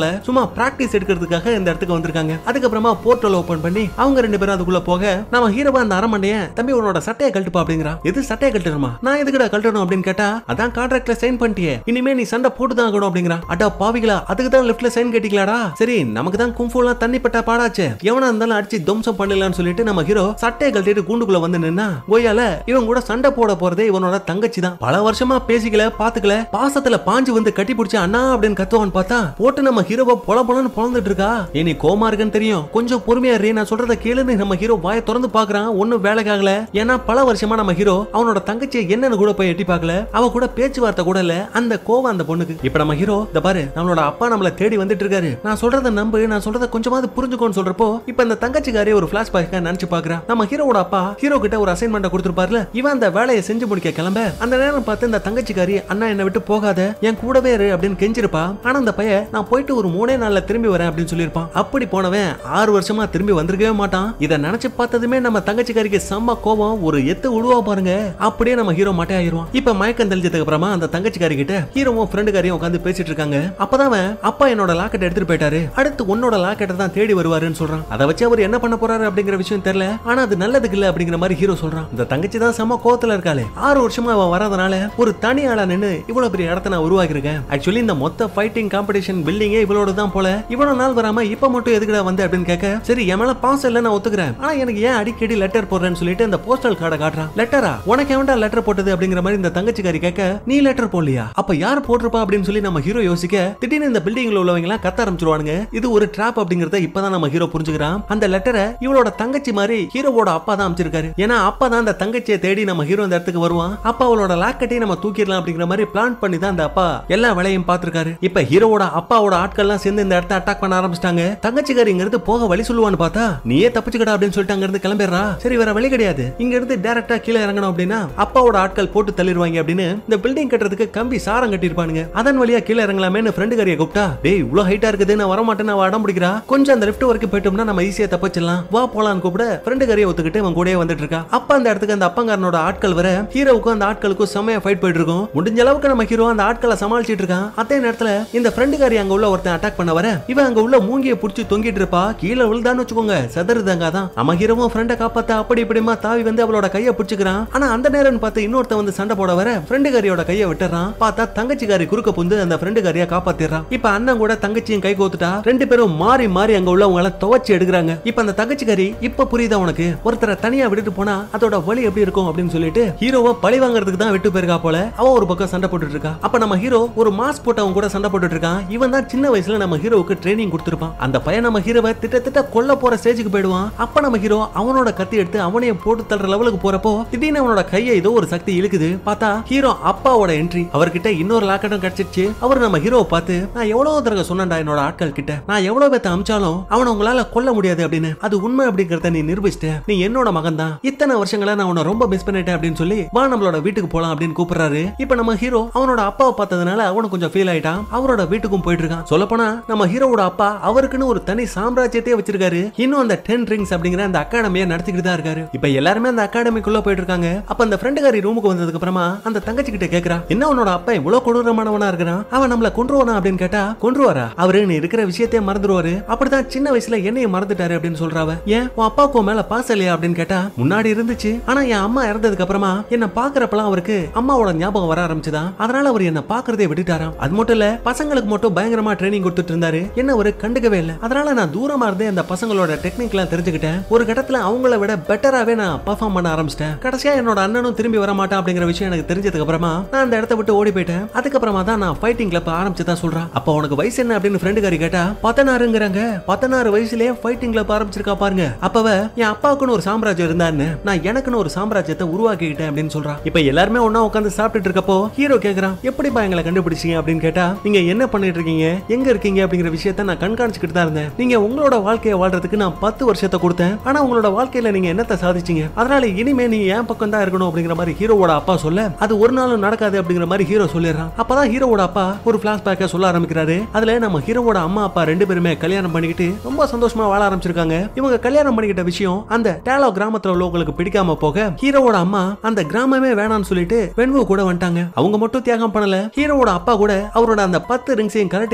[SPEAKER 1] போல சும்மா பிராக்டிஸ் எடுக்கிறதுக்காக இந்த இடத்துக்கு வந்திருக்காங்க அதுக்கப்புறமா போர்ட்டல் ஓபன் பண்ணி அவங்க ரெண்டு பேரும் அதுக்குள்ள போக நம்ம ஹீரோவா அந்த அரமண்டைய தம்பி உன்னோட சட்டையை கழட்டுப்பா அப்படிங்கிறா எது சட்டையை கழட்டணுமா நான் எதுக்குடா கழட்டணும் அப்படின்னு கேட்டா அதான் கான்ட்ராக்ட்ல சைன் பண்ணிட்டியே இனிமே நீ சண்டை போட்டு தான் ஆகணும் அப்படிங்கிறா அடா பாவிகளா அதுக்கு தான் லெஃப்ட்ல சைன் கேட்டீங்களாடா சரி நமக்கு தான் கும்ஃபுலாம் தண்ணி பட்டா பாடாச்சே எவனா இருந்தாலும் அடிச்சு துவம்சம் பண்ணலாம்னு சொல்லிட்டு நம்ம ஹீரோ சட்டையை கழட்டிட்டு கூண்டுக்குள்ள வந்து நின்னா ஓயால இவன் கூட சண்டை போட போறதே இவனோட தங்கச்சி தான் பல வருஷமா பேசிக்கல பாத்துக்கல பாசத்துல பாஞ்சு வந்து கட்டி பிடிச்சு அண்ணா அப்படின்னு கத்துவான்னு பார்த்தா போட்டு நம்ம ஹீரோவை பொல பொலன்னு பொழந்துட்டு இருக்கா இனி கோமா இருக்குன்னு தெரியும் கொஞ்சம் பொறுமையா இரு நான் சொல்றத கேளுன்னு நம்ம ஹீரோ வாயை திறந்து பாக்குறான் ஒண்ணும் வேலைக்காகல ஏன்னா பல வருஷமா நம்ம ஹீரோ அவனோட தங்கச்சியை என்னன்னு கூட போய் எட்டி பார்க்கல அவ கூட பேச்சுவார்த்தை கூட இல்ல அந்த கோவம் அந்த பொண்ணுக்கு இப்ப நம்ம ஹீரோ இந்த பாரு நம்மளோட அப்பா நம்மள தேடி வந்துட்டு இருக்காரு நான் சொல்றத நம்பு நான் சொல்றத கொஞ்சமாவது புரிஞ்சுக்கோன்னு சொல்றப்போ இப்ப இந்த தங்கச்சிக்காரே ஒரு பிளாஷ் பேக்கா நினைச்சு பாக்குறா நம்ம ஹீரோவோட அப்பா ஹீரோ கிட்ட ஒரு அசைன்மெண்ட் கொடுத்திருப்பார்ல இவன் அந்த வேலையை செஞ்சு முடிக்க கிளம்ப அந்த நேரம் பார்த்து இந்த தங்கச்சிக்காரி அண்ணா என்னை விட்டு போகாத என் கூடவே இரு அப்படின்னு கெஞ்சிருப்பா ஆனா அந்த பையன் நான் போயிட்டு ஒரு மூணே நாள்ல திரும்பி வரேன் அப்படின்னு சொல்லியிருப்பான் அப்படி போனவன் ஆறு வருஷமா திரும்பி வந்திருக்கவே மாட்டான் இதை நினைச்சு பார்த்ததுமே நம்ம தங்கச்சிக்காரிக்கு செம்ம கோபம் ஒரு எத்து விடுவா பாருங்க அப்படியே நம்ம ஹீரோ மாட்டே ஆயிருவான் இப்ப மயக்கம் தெளிஞ்சதுக்கு அப்புறமா அந்த தங்கச்சிக்காரி கிட்ட ஹீரோவும் ஃப்ரெண்டுக்காரியும் உட்காந்து பேசிட்டு இருக்காங்க அப்பதான் அவன் அப்பா என்னோட லாக்கெட் எடுத்துட்டு போயிட்டாரு அடுத்து உன்னோட லாக்கெட்டை தான் தேடி வருவாருன்னு சொல்றான் அதை வச்சு அவர் என்ன பண்ண போறாரு அப்படிங்கிற விஷயம் தெரியல ஆனா அது நல்லதுக்கு இல்ல அப்படிங்கிற மாதிரி ஹீரோ சொல்றான் இந்த தங்கச்சி தான் செம்ம கோவத்துல இருக்காளே ஆறு வருஷமா அவன் வராதனால ஒரு தனி ஆளா நின்னு இவ்வளவு பெரிய இடத்த நான் உருவாக்கி இருக்கேன் ஆக்சுவலி இந்த மொத்த ஃபைட்டிங் காம்படிஷன் பில்டிங்கே இவளோட தான் போல இவ்வளவு நாள் வராம இப்ப மட்டும் எதுக்குடா வந்து அப்படின்னு கேட்க சரி என் மேல பாஸ் இல்ல நான் ஒத்துக்கிறேன் ஆனா எனக்கு ஏன் அடிக்கடி லெட்டர் போடுறேன்னு சொல்லிட்டு இந்த போஸ்டல் கார்டை காட்டுறான் லெட்டரா உனக்கு எவன்டா லெட்டர் போட்டது அப்படிங்கிற மாதிரி இந்த தங்கச்சிக்காரி கேட்க நீ லெட்டர் போடலையா அப்ப யார் போட்டிருப்பா அப்படின்னு சொல்லி நம்ம ஹீரோ யோசிக்க திடீர்னு இந்த பில்டிங்ல உள்ளவங்க எல்லாம் கத்த ஆரம்பிச்சிருவானுங்க இது ஒரு ட்ராப் அப்படிங்கறத இப்பதான் நம்ம ஹீரோ புரிஞ்சுக்கிறான் அந்த லெட்டரை இவளோட தங்கச்சி மாதிரி ஹீரோவோட அப்பா தான் அமைச்சிருக்காரு ஏன்னா அப்பா தான் அந்த தங்கச்சியை தேடி நம்ம ஹீரோ இந்த இடத்துக்கு வருவான் அப்பா அவளோட லாக்கெட்டையும் நம்ம தூக்கிடலாம் அப்படிங்கிற மாதிரி பிளான் பண்ணி தான் அந்த அப்பா எல்லா வேலையும் பார்த்திருக்காரு இப்ப ஹீரோவோட அப்பாவோட ஆட்கள்லாம் சேர்ந்து இந்த இடத்த அட்டாக் பண்ண ஆரம்பிச்சிட்டாங்க தங்கச்சிக்காரி இங்க இருந்து போக வழி சொல்லுவான்னு பார்த்தா நீயே தப்பிச்சுக்கடா அப்படின்னு சொல்லிட்டு அங்க இருந்து கிளம்பிடுறா சரி வேற வழி கிடையாது இங்க இருந்து டைரக்டா கீழே இறங்கணும் அப்படின்னா அப்பாவோட ஆட்கள் போட்டு தள்ளிடுவாங்க அப்படின்னு இந்த பில்டிங் கட்டுறதுக்கு கம்பி சாரம் கட்டியிருப்பானுங்க அதன் வழியா கீழே இறங்கலாமேன்னு ஃப்ரெண்டு காரியை கூப்பிட்டா டேய் இவ்வளவு ஹைட்டா இருக்குது நான் வர மாட்டேன் நான் அடம் பிடிக்கிறா கொஞ்சம் அந்த லிஃப்ட் வரைக்கும் போயிட்டோம்னா நம்ம ஈஸியா தப்பிச்சிடலாம் வா போலான்னு கூப்பிட ஃப்ரெண்டு காரியை ஒத்துக்கிட்டு அவன் கூடயே வந்துட்டு இருக்கா அப்ப அந்த இடத்துக்கு அந்த அப்பங்காரனோட ஆட்கள் வர ஹீரோவுக்கும் அந்த ஆட்களுக்கும் செம்மையா ஃபைட் போயிட்டு இருக்கும் முடிஞ்ச அளவுக்கு நம்ம ஹீரோ அந்த ஆட்களை சமாளிச்சிட்டு இருக்கான் அதே நேரத்துல இந்த ஃப்ரெண்டு காரி அங்க உள்ள ஒருத்தன் அட்டாக் பண்ண வர இவன் அங்க உள்ள மூங்கிய புடிச்சு தொங்கிட்டு இருப்பா கீழே விழுதான்னு வச்சுக்கோங்க செதறுதாங்க தான் நம்ம ஹீரோவும் ஃப்ரெண்டை காப்பாத்த அப்படி இப்படிமா தாவி வந்து அவளோட கையை பிடிச்சுக்கிறான் ஆனா அந்த நேரம் பார்த்து இன்னொருத்தன் வந்து சண்டை போட வர ஃப்ரெண்டு காரியோட கையை விட்டுறான் பார்த்தா தங்கச்சிக்காரி குறுக்க புந்து அந்த ஃப்ரெண்டு காரியா காப்பாத்திடுறான் இப்ப அண்ணன் கூட தங்கச்சியும் கை கோத்துட்டா ரெண்டு பேரும் மாறி மாறி அங்க உள்ளவங்கள துவச்சி எடுக்கிறாங்க இப்ப அந்த தங்கச்சிக்காரி இப்ப புரியுதா உனக்கு ஒருத்தரை தனியா விட்டுட்டு போனா அதோட வழி எப்படி இருக்கும் அப்படின்னு சொல்லிட்டு ஹீரோவை பழி வாங்குறதுக்கு தான் விட்டு போயிருக்கா போல அவ ஒரு பக்கம் சண்டை போட்டுட்டு இருக்கா அப்ப நம்ம ஹீரோ ஒரு மாஸ் போட்டவன் கூட சண்டை போட்டுட்டு இருக்கான் இவன் தான் சின்ன வயசுல நம்ம ஹீரோவுக்கு ட்ரைனிங் கொடுத்திருப்பான் அந்த பையன் நம்ம ஹீரோவை திட்டத்திட்ட கொல்ல போற ஸ்டேஜுக்கு போயிடுவான் அப்ப நம்ம ஹீரோ அவனோட கத்தி எடுத்து அவனையே போட்டு தள்ளுற லெவலுக்கு போறப்போ திடீர்னு அவனோட கையை ஏதோ ஒரு சக்தி இழுக்குது பார்த்தா ஹீரோ அப்பாவோட என்ட்ரி அவர்கிட்ட இன்னொரு லாக்கெட்டும் கிடைச்சிருச்சு அவர் நம்ம ஹீரோவை பார்த்து நான் எவ்வளவு தடவை சொன்னேன்டா என்னோட ஆட்கள் கிட்ட நான் எவ்வளவு பேத்த அமிச்சாலும் அவனை உங்களால கொல்ல முடியாது அப்படின்னு அது உண்மை அப்படிங்கறத நீ நிரூபிச்சிட்ட நீ என்னோட மகன் தான் இத்தனை வருஷங்களா நான் உன்னை ரொம்ப மிஸ் பண்ணிட்டேன் அப்படின்னு சொல்லி வா நம்மளோட வீட்டுக்கு போலாம் அப்படின்னு கூப்பிடுறாரு இப்ப நம்ம ஹீரோ அவனோட அப்பாவை பார்த்ததுனால அவனுக்கு கொஞ்சம் ஃபீல் ஆயிட்டான் அவரோட வீட்டுக்கும் போயிட்டு இருக்கான் சொல்ல போனா நம்ம ஹீரோவோட அப்பா அவருக்குன்னு ஒரு தனி சாம்ராஜ்யத்தையே வச்சிருக்காரு இன்னும் அந்த டென் ரிங்ஸ் அப்படிங்கிற அந்த அகாடமியை நடத்திக்கிட்டு தான் இருக்காரு இப்ப எல்லாருமே அந்த அகாடமிக்குள்ள போயிட்டு இருக்காங்க அப்ப அந்த ஃப்ரெண்டுகாரி ரூமுக்கு வந்ததுக்கு அப்புறமா அந்த தங்கச்சி கிட்ட கேக்குறா என்ன உன்னோட அப்பா இவ்வளவு கொடூரமானவனா இருக்கிறான் அவன் நம்மள கொன்றுவானா அப்படின்னு கேட்டா கொன்றுவாரா அவரு நீ இருக்கிற விஷயத்தையே மறந்துடுவாரு அப்படிதான் சின்ன வயசுல என்னைய மறந்துட்டாரு அப்படின்னு சொல்றாவ ஏன் உன் அப்பாவுக்கு உன் மேல பாசம் இல்லையா அப்படின்னு கேட்டா முன்னாடி இருந்துச்சு ஆனா என் அம்மா இறந்ததுக்கு அப்புறமா என்ன பாக்குறப்பலாம் அவருக்கு அம்மாவோட ஞாபகம் வர ஆரம்பிச்சுதா அதனால அவர் என்ன பாக்குறதே விட்டுட்டாராம் அது மட்டும் இல்ல பசங்களுக்கு மட்டும் பயங்கரமா ட்ரைனிங் கொடுத்துட்டு இருந்தாரு என்ன ஒரு கண்டுக்கவே இல்ல அதனால நான் தூரமா இருந்தே அந்த பசங்களோட டெக்னிக் எல்லாம் தெரிஞ்சுக்கிட்டேன் ஒரு கட்டத்துல அவங்கள விட பெட்டராவே நான் பெர்ஃபார்ம் பண்ண ஆரம்பிச்சிட்டேன் கடைசியா என்னோட அண்ணனும் திரும்பி வர மாட்டான் அப்படிங்கிற விஷயம் எனக்கு தெரிஞ்சதுக்கு அப்புறமா நான் அந்த இடத்த விட்டு ஓடி போயிட்டேன் அதுக்கப்புறமா தான் நான் ஃபைட்டிங் கிளப் ஆரம்பிச்சதா சொல்றான் அப்ப உனக்கு வயசு என்ன அப்படின்னு ஃப்ரெண்டு காரி கேட்டா பதினாறுங்கிறாங்க பதினாறு வயசுலயே ஃபைட்டிங் கிளப் ஆரம்பிச்சிருக்கா பாருங்க அப்பவ என் அப்பாவுக்குன்னு ஒரு சாம்ராஜ்யம் இருந்தான்னு நான் எனக்குன்னு ஒரு சாம்ராஜ்யத்தை உருவாக்கிக்கிட்டேன் அப்படின்னு சொல்றான் இப்ப எல்லாருமே ஒண்ணா உட்காந்து சாப்பிட்டுட்டு இருக்கப்போ ஹீரோ கேக்குறான் எப்படிப்பா எங்களை கண்டுபிடிச்சீங்க அப்படின்னு கேட்டா நீங்க என்ன பண்ணிட்டு இருக்கீங்க எங்க இருக்கீங்க அப்படிங்கிற விஷயத்த நான் கண்காணிச்சுக்கிட்டு தான் இருந்தேன் நீங்க உங்களோட வாழ்க்கையை வாழ்றதுக்கு நான் பத்து வருஷத்தை கொடுத்தேன் ஆனா உங்களோட வாழ்க்கையில நீங்க என்னத்தை சாதிச்சீங்க அதனால இனிமே நீ என் பக்கம் தான் இருக்கணும் அப்படிங்கிற மாதிரி ஹீரோவோட அப்பா சொல்ல அது ஒரு நாளும் நடக்காது அப்படிங்கிற மாதிரி ஹீரோ சொல்லிடுறான் அப்பதான் ஹீரோவோட அப்பா ஒரு பிளாஷ் பேக்க சொல்ல ஆரம்பிக்கிறாரு அதுல நம்ம ஹீரோவோட அம்மா அப்பா ரெண்டு பேருமே கல்யாணம் பண்ணிக்கிட்டு ரொம்ப சந்தோஷமா வாழ ஆரம்பிச்சிருக்காங்க இவங்க கல்யாணம் பண்ணிக்கிட்ட விஷயம் அந்த டேலோ கிராமத்துல உள்ளவங்களுக்கு பிடிக்காம போக ஹீரோவோட அம்மா அந்த கிராமமே வேணாம்னு சொல்லிட்டு வெண்வு கூட வந்துட்டாங்க அவங்க மட்டும் தியாகம் பண்ணல ஹீரோவோட அப்பா கூட அவரோட அந்த பத்து ரிங்ஸையும் கரட்டி வச்சுட்டு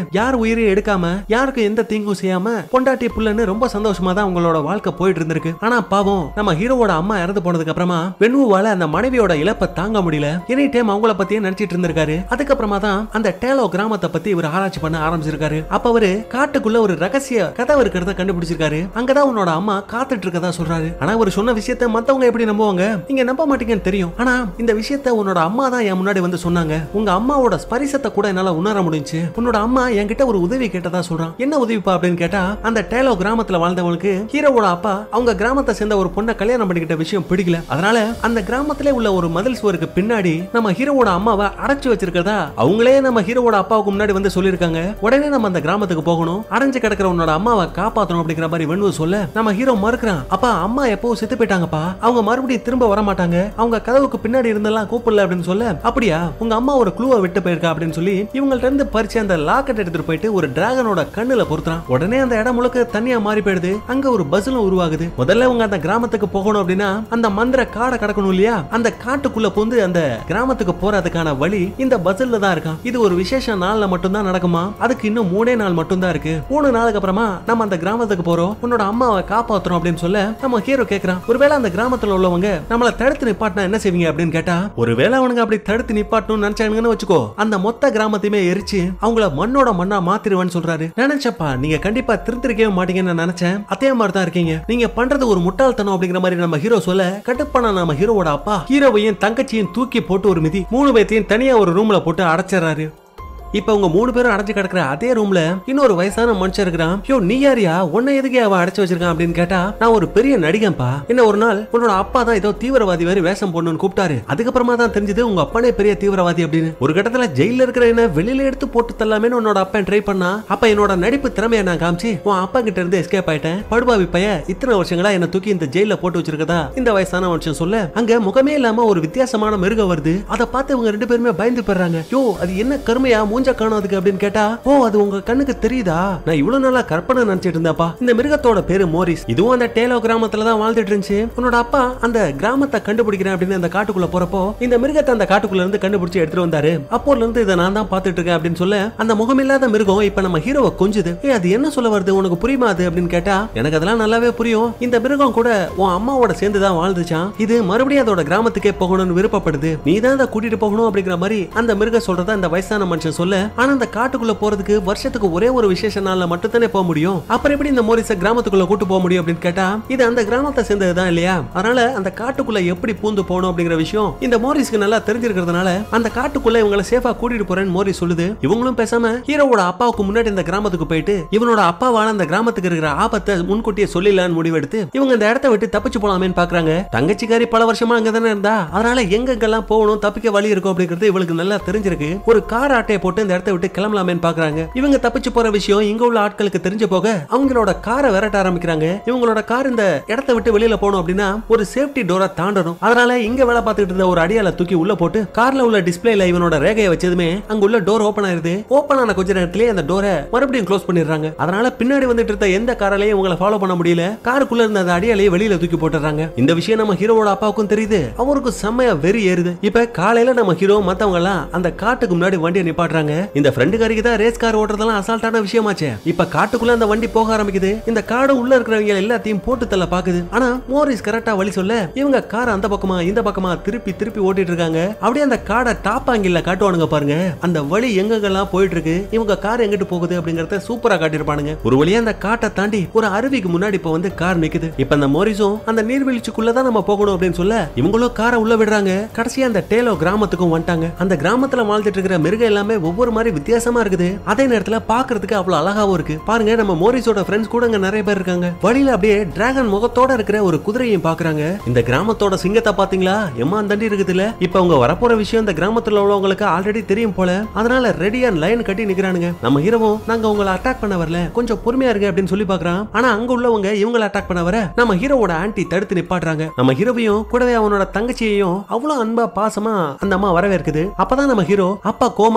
[SPEAKER 1] யார் உயிரையும் எடுக்காம யாருக்கும் எந்த தீங்கும் செய்யாம பொண்டாட்டி புள்ளன்னு ரொம்ப சந்தோஷமா தான் உங்களோட வாழ்க்கை போயிட்டு இருந்திருக்கு ஆனா பாவம் நம்ம ஹீரோவோட அம்மா இறந்து போனதுக்கு அப்புறமா வெண்ணுவால அந்த மனைவியோட இழப்பை தாங்க முடியல எனி டைம் அவங்கள பத்தியே நினைச்சிட்டு இருந்திருக்காரு அதுக்கப்புறமா தான் அந்த டேலோ கிராமத்தை பத்தி இவர் ஆராய்ச்சி பண்ண ஆரம்பிச்சிருக்காரு அப்ப அவரு காட்டுக்குள்ள ஒரு ரகசிய கதவு இருக்கிறத கண்டுபிடிச்சிருக்காரு அங்கதான் உன்னோட அம்மா காத்துட்டு இருக்கதா சொல்றாரு ஆனா அவர் சொன்ன விஷயத்த மத்தவங்க எப்படி நம்புவாங்க நீங்க நம்ப மாட்டீங்கன்னு தெரியும் ஆனா இந்த விஷயத்த உன்னோட அம்மா தான் என் முன்னாடி வந்து சொன்னாங்க உங்க அம்மாவோட ஸ்பரிசத்தை கூட என்னால உணர முடிஞ்சு உன்னோட அம்மா என்கிட்ட ஒரு உதவி கேட்டதா சொல்றான் என்ன உதவிப்பா அப்படின்னு கேட்டா அந்த டேலோ கிராமத்துல வாழ்ந்தவங்களுக்கு ஹீரோவோட அப்பா அவங்க கிராமத்தை சேர்ந்த ஒரு பொண்ணை கல்யாணம் பண்ணிக்கிட்ட விஷயம் பிடிக்கல அதனால அந்த கிராமத்திலே உள்ள ஒரு மதில் சுவருக்கு பின்னாடி நம்ம ஹீரோவோட அம்மாவை அடைச்சு வச்சிருக்கிறதா அவங்களே நம்ம ஹீரோவோட அப்பாவுக்கு முன்னாடி வந்து சொல்லியிருக்காங்க உடனே நம்ம அந்த கிராமத்துக்கு போகணும் அடைஞ்சு கிடக்கிற உன்னோட அம்மாவை காப்பாத்தணும் அப்படிங்கிற மாதிரி வெண்வு சொல்ல நம்ம ஹீரோ மறுக்கிறான் அப்பா அம்மா எப்போ செத்து போயிட்டாங்கப்பா அவங்க மறுபடியும் திரும்ப வர மாட்டாங்க அவங்க கதவுக்கு பின்னாடி இருந்தெல்லாம் கூப்பிடல அப்படின்னு சொல்ல அப்படியா உங்க அம்மா ஒரு க்ளூவை விட்டு போயிருக்கா அப்படின்னு சொல்லி இவங்கள்ட்ட இருந்து பறிச்சு அந்த லாக்கெட் எடுத்துட்டு போயிட்டு ஒரு டிராகனோட கண்ணுல பொருத்துறான் உடனே அந்த இடம் முழுக்க தனியா மாறி போயிடுது அங்க ஒரு பஸ்ஸும் உருவாகுது முதல்ல உங்க அந்த கிராமத்துக்கு போகணும் அப்படின்னா அந்த மந்திர காடை கடக்கணும் இல்லையா அந்த காட்டுக்குள்ள புந்து அந்த கிராமத்துக்கு போறதுக்கான வழி இந்த பஸ்ல தான் இருக்கான் இது ஒரு விசேஷ நாள்ல மட்டும்தான் நடக்குமா அதுக்கு இன்னும் மூணே நாள் மட்டும்தான் இருக்கு மூணு நாளுக்கு அப்புறமா நம்ம அந்த கிராமத்துக்கு போறோம் உன்னோட அம்மாவை காப்பாத்துறோம் அப்படின்னு சொல்ல நம்ம ஹீரோ கேக்குறான் ஒருவேளை அந்த கிராமத்துல உள்ளவங்க நம்மள தடுத்து நிப்பாட்டினா என்ன செய்வீங்க அப்படின்னு கேட்டா ஒருவேளை அவனுங்க அப்படி தடுத்து நிப்பாட்டணும்னு நினைச்சாங்கன்னு வச்சுக்கோ அந்த மொத்த கிராமத்தையுமே எரிச்சு அவங்கள மண்ணோட மண்ணா மாத்திருவேன்னு சொல்றாரு நினைச்சப்பா நீங்க கண்டிப்பா திருத்திருக்கவே மாட்டீங்கன்னு நான் நினைச்சேன் அதே மாதிரி தான் இருக்கீங்க நீங்க பண்றது ஒரு முட்டாள்தனம் அப்படிங்கிற மாதிரி நம்ம ஹீரோ சொல்ல கட்டுப்பான நம்ம ஹீரோவோட அப்பா ஹீரோவையும் தங்கச்சியும் தூக்கி போட்டு ஒரு மிதி மூணு பேர்த்தையும் தனியா ஒரு ரூம்ல போட்டு அடைச்சிடறாரு இப்ப உங்க மூணு பேரும் அடைஞ்சு கிடக்குற அதே ரூம்ல இன்னொரு வயசான மனுஷன் இருக்கிறான் யோ நீ யாரியா உன்னை எதுக்கு அவன் அடைச்சு வச்சிருக்கான் அப்படின்னு கேட்டா நான் ஒரு பெரிய நடிகன்பா என்ன ஒரு நாள் உன்னோட அப்பா தான் ஏதோ தீவிரவாதி மாதிரி வேஷம் போடணும்னு கூப்பிட்டாரு அதுக்கப்புறமா தான் தெரிஞ்சது உங்க அப்பனே பெரிய தீவிரவாதி அப்படின்னு ஒரு கட்டத்துல ஜெயில இருக்கிற என்ன வெளியில எடுத்து போட்டு தள்ளாமேன்னு உன்னோட அப்பா ட்ரை பண்ணா அப்ப என்னோட நடிப்பு திறமையை நான் காமிச்சு உன் அப்பா கிட்ட இருந்து எஸ்கேப் ஆயிட்டேன் படுபாவி பைய இத்தனை வருஷங்களா என்ன தூக்கி இந்த ஜெயில போட்டு வச்சிருக்கதா இந்த வயசான மனுஷன் சொல்ல அங்க முகமே இல்லாம ஒரு வித்தியாசமான மிருகம் வருது அதை பார்த்து இவங்க ரெண்டு பேருமே பயந்து போயிடுறாங்க யோ அது என்ன கருமையா மூஞ்ச காணும் அதுக்கு அப்படின்னு கேட்டா ஓ அது உங்க கண்ணுக்கு தெரியுதா நான் இவ்வளவு நாளா கற்பனை நினைச்சிட்டு இருந்தப்பா இந்த மிருகத்தோட பேரு மோரிஸ் இதுவும் அந்த டேலோ கிராமத்துல தான் வாழ்ந்துட்டு இருந்துச்சு உன்னோட அப்பா அந்த கிராமத்தை கண்டுபிடிக்கிறேன் அப்படின்னு அந்த காட்டுக்குள்ள போறப்போ இந்த மிருகத்தை அந்த காட்டுக்குள்ள இருந்து கண்டுபிடிச்சு எடுத்துட்டு வந்தாரு அப்போல இருந்து இதை நான் தான் பாத்துட்டு இருக்கேன் அப்படின்னு சொல்ல அந்த முகமில்லாத மிருகம் இப்ப நம்ம ஹீரோவை கொஞ்சுது ஏ அது என்ன சொல்ல வருது உனக்கு புரியுமா அது அப்படின்னு கேட்டா எனக்கு அதெல்லாம் நல்லாவே புரியும் இந்த மிருகம் கூட உன் அம்மாவோட சேர்ந்து தான் வாழ்ந்துச்சான் இது மறுபடியும் அதோட கிராமத்துக்கே போகணும்னு விருப்பப்படுது நீ தான் அதை கூட்டிட்டு போகணும் அப்படிங்கிற மாதிரி அந்த மிருகம் சொல்றத அந்த வயசான மனுஷன் சொல்ல ஆனா அந்த காட்டுக்குள்ள போறதுக்கு வருஷத்துக்கு ஒரே ஒரு விசேஷ நாள்ல மட்டும் தானே போக முடியும் அப்புறம் எப்படி இந்த மோரிஸ கிராமத்துக்குள்ள கூட்டு போக முடியும் அப்படின்னு கேட்டா இது அந்த கிராமத்தை சேர்ந்ததுதான் இல்லையா அதனால அந்த காட்டுக்குள்ள எப்படி பூந்து போகணும் அப்படிங்கிற விஷயம் இந்த மோரிஸ்க்கு நல்லா தெரிஞ்சிருக்கிறதுனால அந்த காட்டுக்குள்ள இவங்களை சேஃபா கூட்டிட்டு போறேன்னு மோரிஸ் சொல்லுது இவங்களும் பேசாம ஹீரோவோட அப்பாவுக்கு முன்னாடி இந்த கிராமத்துக்கு போயிட்டு இவனோட அப்பாவால அந்த கிராமத்துக்கு இருக்கிற ஆபத்தை முன்கூட்டியே சொல்லிடலான்னு முடிவெடுத்து இவங்க இந்த இடத்த விட்டு தப்பிச்சு போலாமேன்னு பாக்குறாங்க தங்கச்சிக்காரி பல வருஷமா அங்க தானே இருந்தா அதனால எங்கெங்கெல்லாம் போகணும் தப்பிக்க வழி இருக்கும் அப்படிங்கிறது இவளுக்கு நல்லா தெரிஞ்சிருக்கு ஒரு கார் ஆட்டையை போட்டு இந்த இடத்த விட்டு கிளம்பலாமேன்னு பாக்குறாங்க இவங்க தப்பிச்சு போற விஷயம் இங்க உள்ள ஆட்களுக்கு தெரிஞ்சு போக அவங்களோட காரை விரட்ட ஆரம்பிக்கிறாங்க இவங்களோட கார் இந்த இடத்த விட்டு வெளியில போகணும் அப்படின்னா ஒரு சேஃப்டி டோரை தாண்டணும் அதனால இங்க வேலை பார்த்துட்டு இருந்த ஒரு அடியால தூக்கி உள்ள போட்டு கார்ல உள்ள டிஸ்பிளேல இவனோட ரேகையை வச்சதுமே அங்க உள்ள டோர் ஓபன் ஆயிருது ஓபன் ஆன கொஞ்ச நேரத்திலேயே அந்த டோரை மறுபடியும் க்ளோஸ் பண்ணிடுறாங்க அதனால பின்னாடி வந்துட்டு இருந்த எந்த காராலையும் இவங்களை ஃபாலோ பண்ண முடியல காருக்குள்ள இருந்த அந்த அடியாலையே வெளியில தூக்கி போட்டுறாங்க இந்த விஷயம் நம்ம ஹீரோவோட அப்பாவுக்கும் தெரியுது அவருக்கும் செம்மையா வெறி ஏறுது இப்ப காலையில நம்ம ஹீரோ மத்தவங்க எல்லாம் அந்த காட்டுக்கு முன்னாடி வண்டியை நிப்பாட்டுறாங்க இந்த ஃப்ரெண்டுக்காரிக்கு தான் ரேஸ் கார் ஓட்டுறதெல்லாம் அசால்ட்டான விஷயமாச்சே இப்ப காட்டுக்குள்ள அந்த வண்டி போக ஆரம்பிக்குது இந்த காடு உள்ள இருக்கிறவங்க எல்லாத்தையும் போட்டு தள்ள பாக்குது ஆனா மோரிஸ் கரெக்டா வழி சொல்ல இவங்க கார் அந்த பக்கமா இந்த பக்கமா திருப்பி திருப்பி ஓட்டிட்டு இருக்காங்க அப்படியே அந்த காடை டாப் ஆங்கில காட்டுவானுங்க பாருங்க அந்த வழி எங்கெங்கெல்லாம் போயிட்டு இருக்கு இவங்க கார் எங்கிட்டு போகுது அப்படிங்கறத சூப்பரா காட்டியிருப்பானுங்க ஒரு வழியா அந்த காட்டை தாண்டி ஒரு அருவிக்கு முன்னாடி இப்ப வந்து கார் நிக்குது இப்ப அந்த மோரிஸும் அந்த நீர்வீழ்ச்சிக்குள்ள தான் நம்ம போகணும் அப்படின்னு சொல்ல இவங்களும் காரை உள்ள விடுறாங்க கடைசியா அந்த டேலோ கிராமத்துக்கும் வந்துட்டாங்க அந்த கிராமத்துல வாழ்ந்துட்டு இருக்கிற மிருகம் எல்லாமே ஒவ்வொரு மாதிரி வித்தியாசமா இருக்குது அதே நேரத்துல பாக்குறதுக்கு அவ்வளவு அழகாவும் இருக்கு பாருங்க நம்ம மோரிஸோட ஃப்ரெண்ட்ஸ் கூட அங்க நிறைய பேர் இருக்காங்க வழியில அப்படியே டிராகன் முகத்தோட இருக்கிற ஒரு குதிரையும் பாக்குறாங்க இந்த கிராமத்தோட சிங்கத்தை பாத்தீங்களா எம்மா தண்டி இருக்குதுல இப்ப அவங்க வரப்போற விஷயம் இந்த கிராமத்துல உள்ளவங்களுக்கு ஆல்ரெடி தெரியும் போல அதனால ரெடியா லைன் கட்டி நிக்கிறானுங்க நம்ம ஹீரோவும் நாங்க உங்களை அட்டாக் பண்ண வரல கொஞ்சம் பொறுமையா இருங்க அப்படின்னு சொல்லி பாக்குறான் ஆனா அங்க உள்ளவங்க இவங்களை அட்டாக் பண்ண வர நம்ம ஹீரோவோட ஆன்ட்டி தடுத்து நிப்பாட்டுறாங்க நம்ம ஹீரோவையும் கூடவே அவனோட தங்கச்சியையும் அவ்வளவு அன்பா பாசமா அந்த அம்மா வரவேற்குது அப்பதான் நம்ம ஹீரோ அப்பா கோமா அந்த கிராமத்துக்கு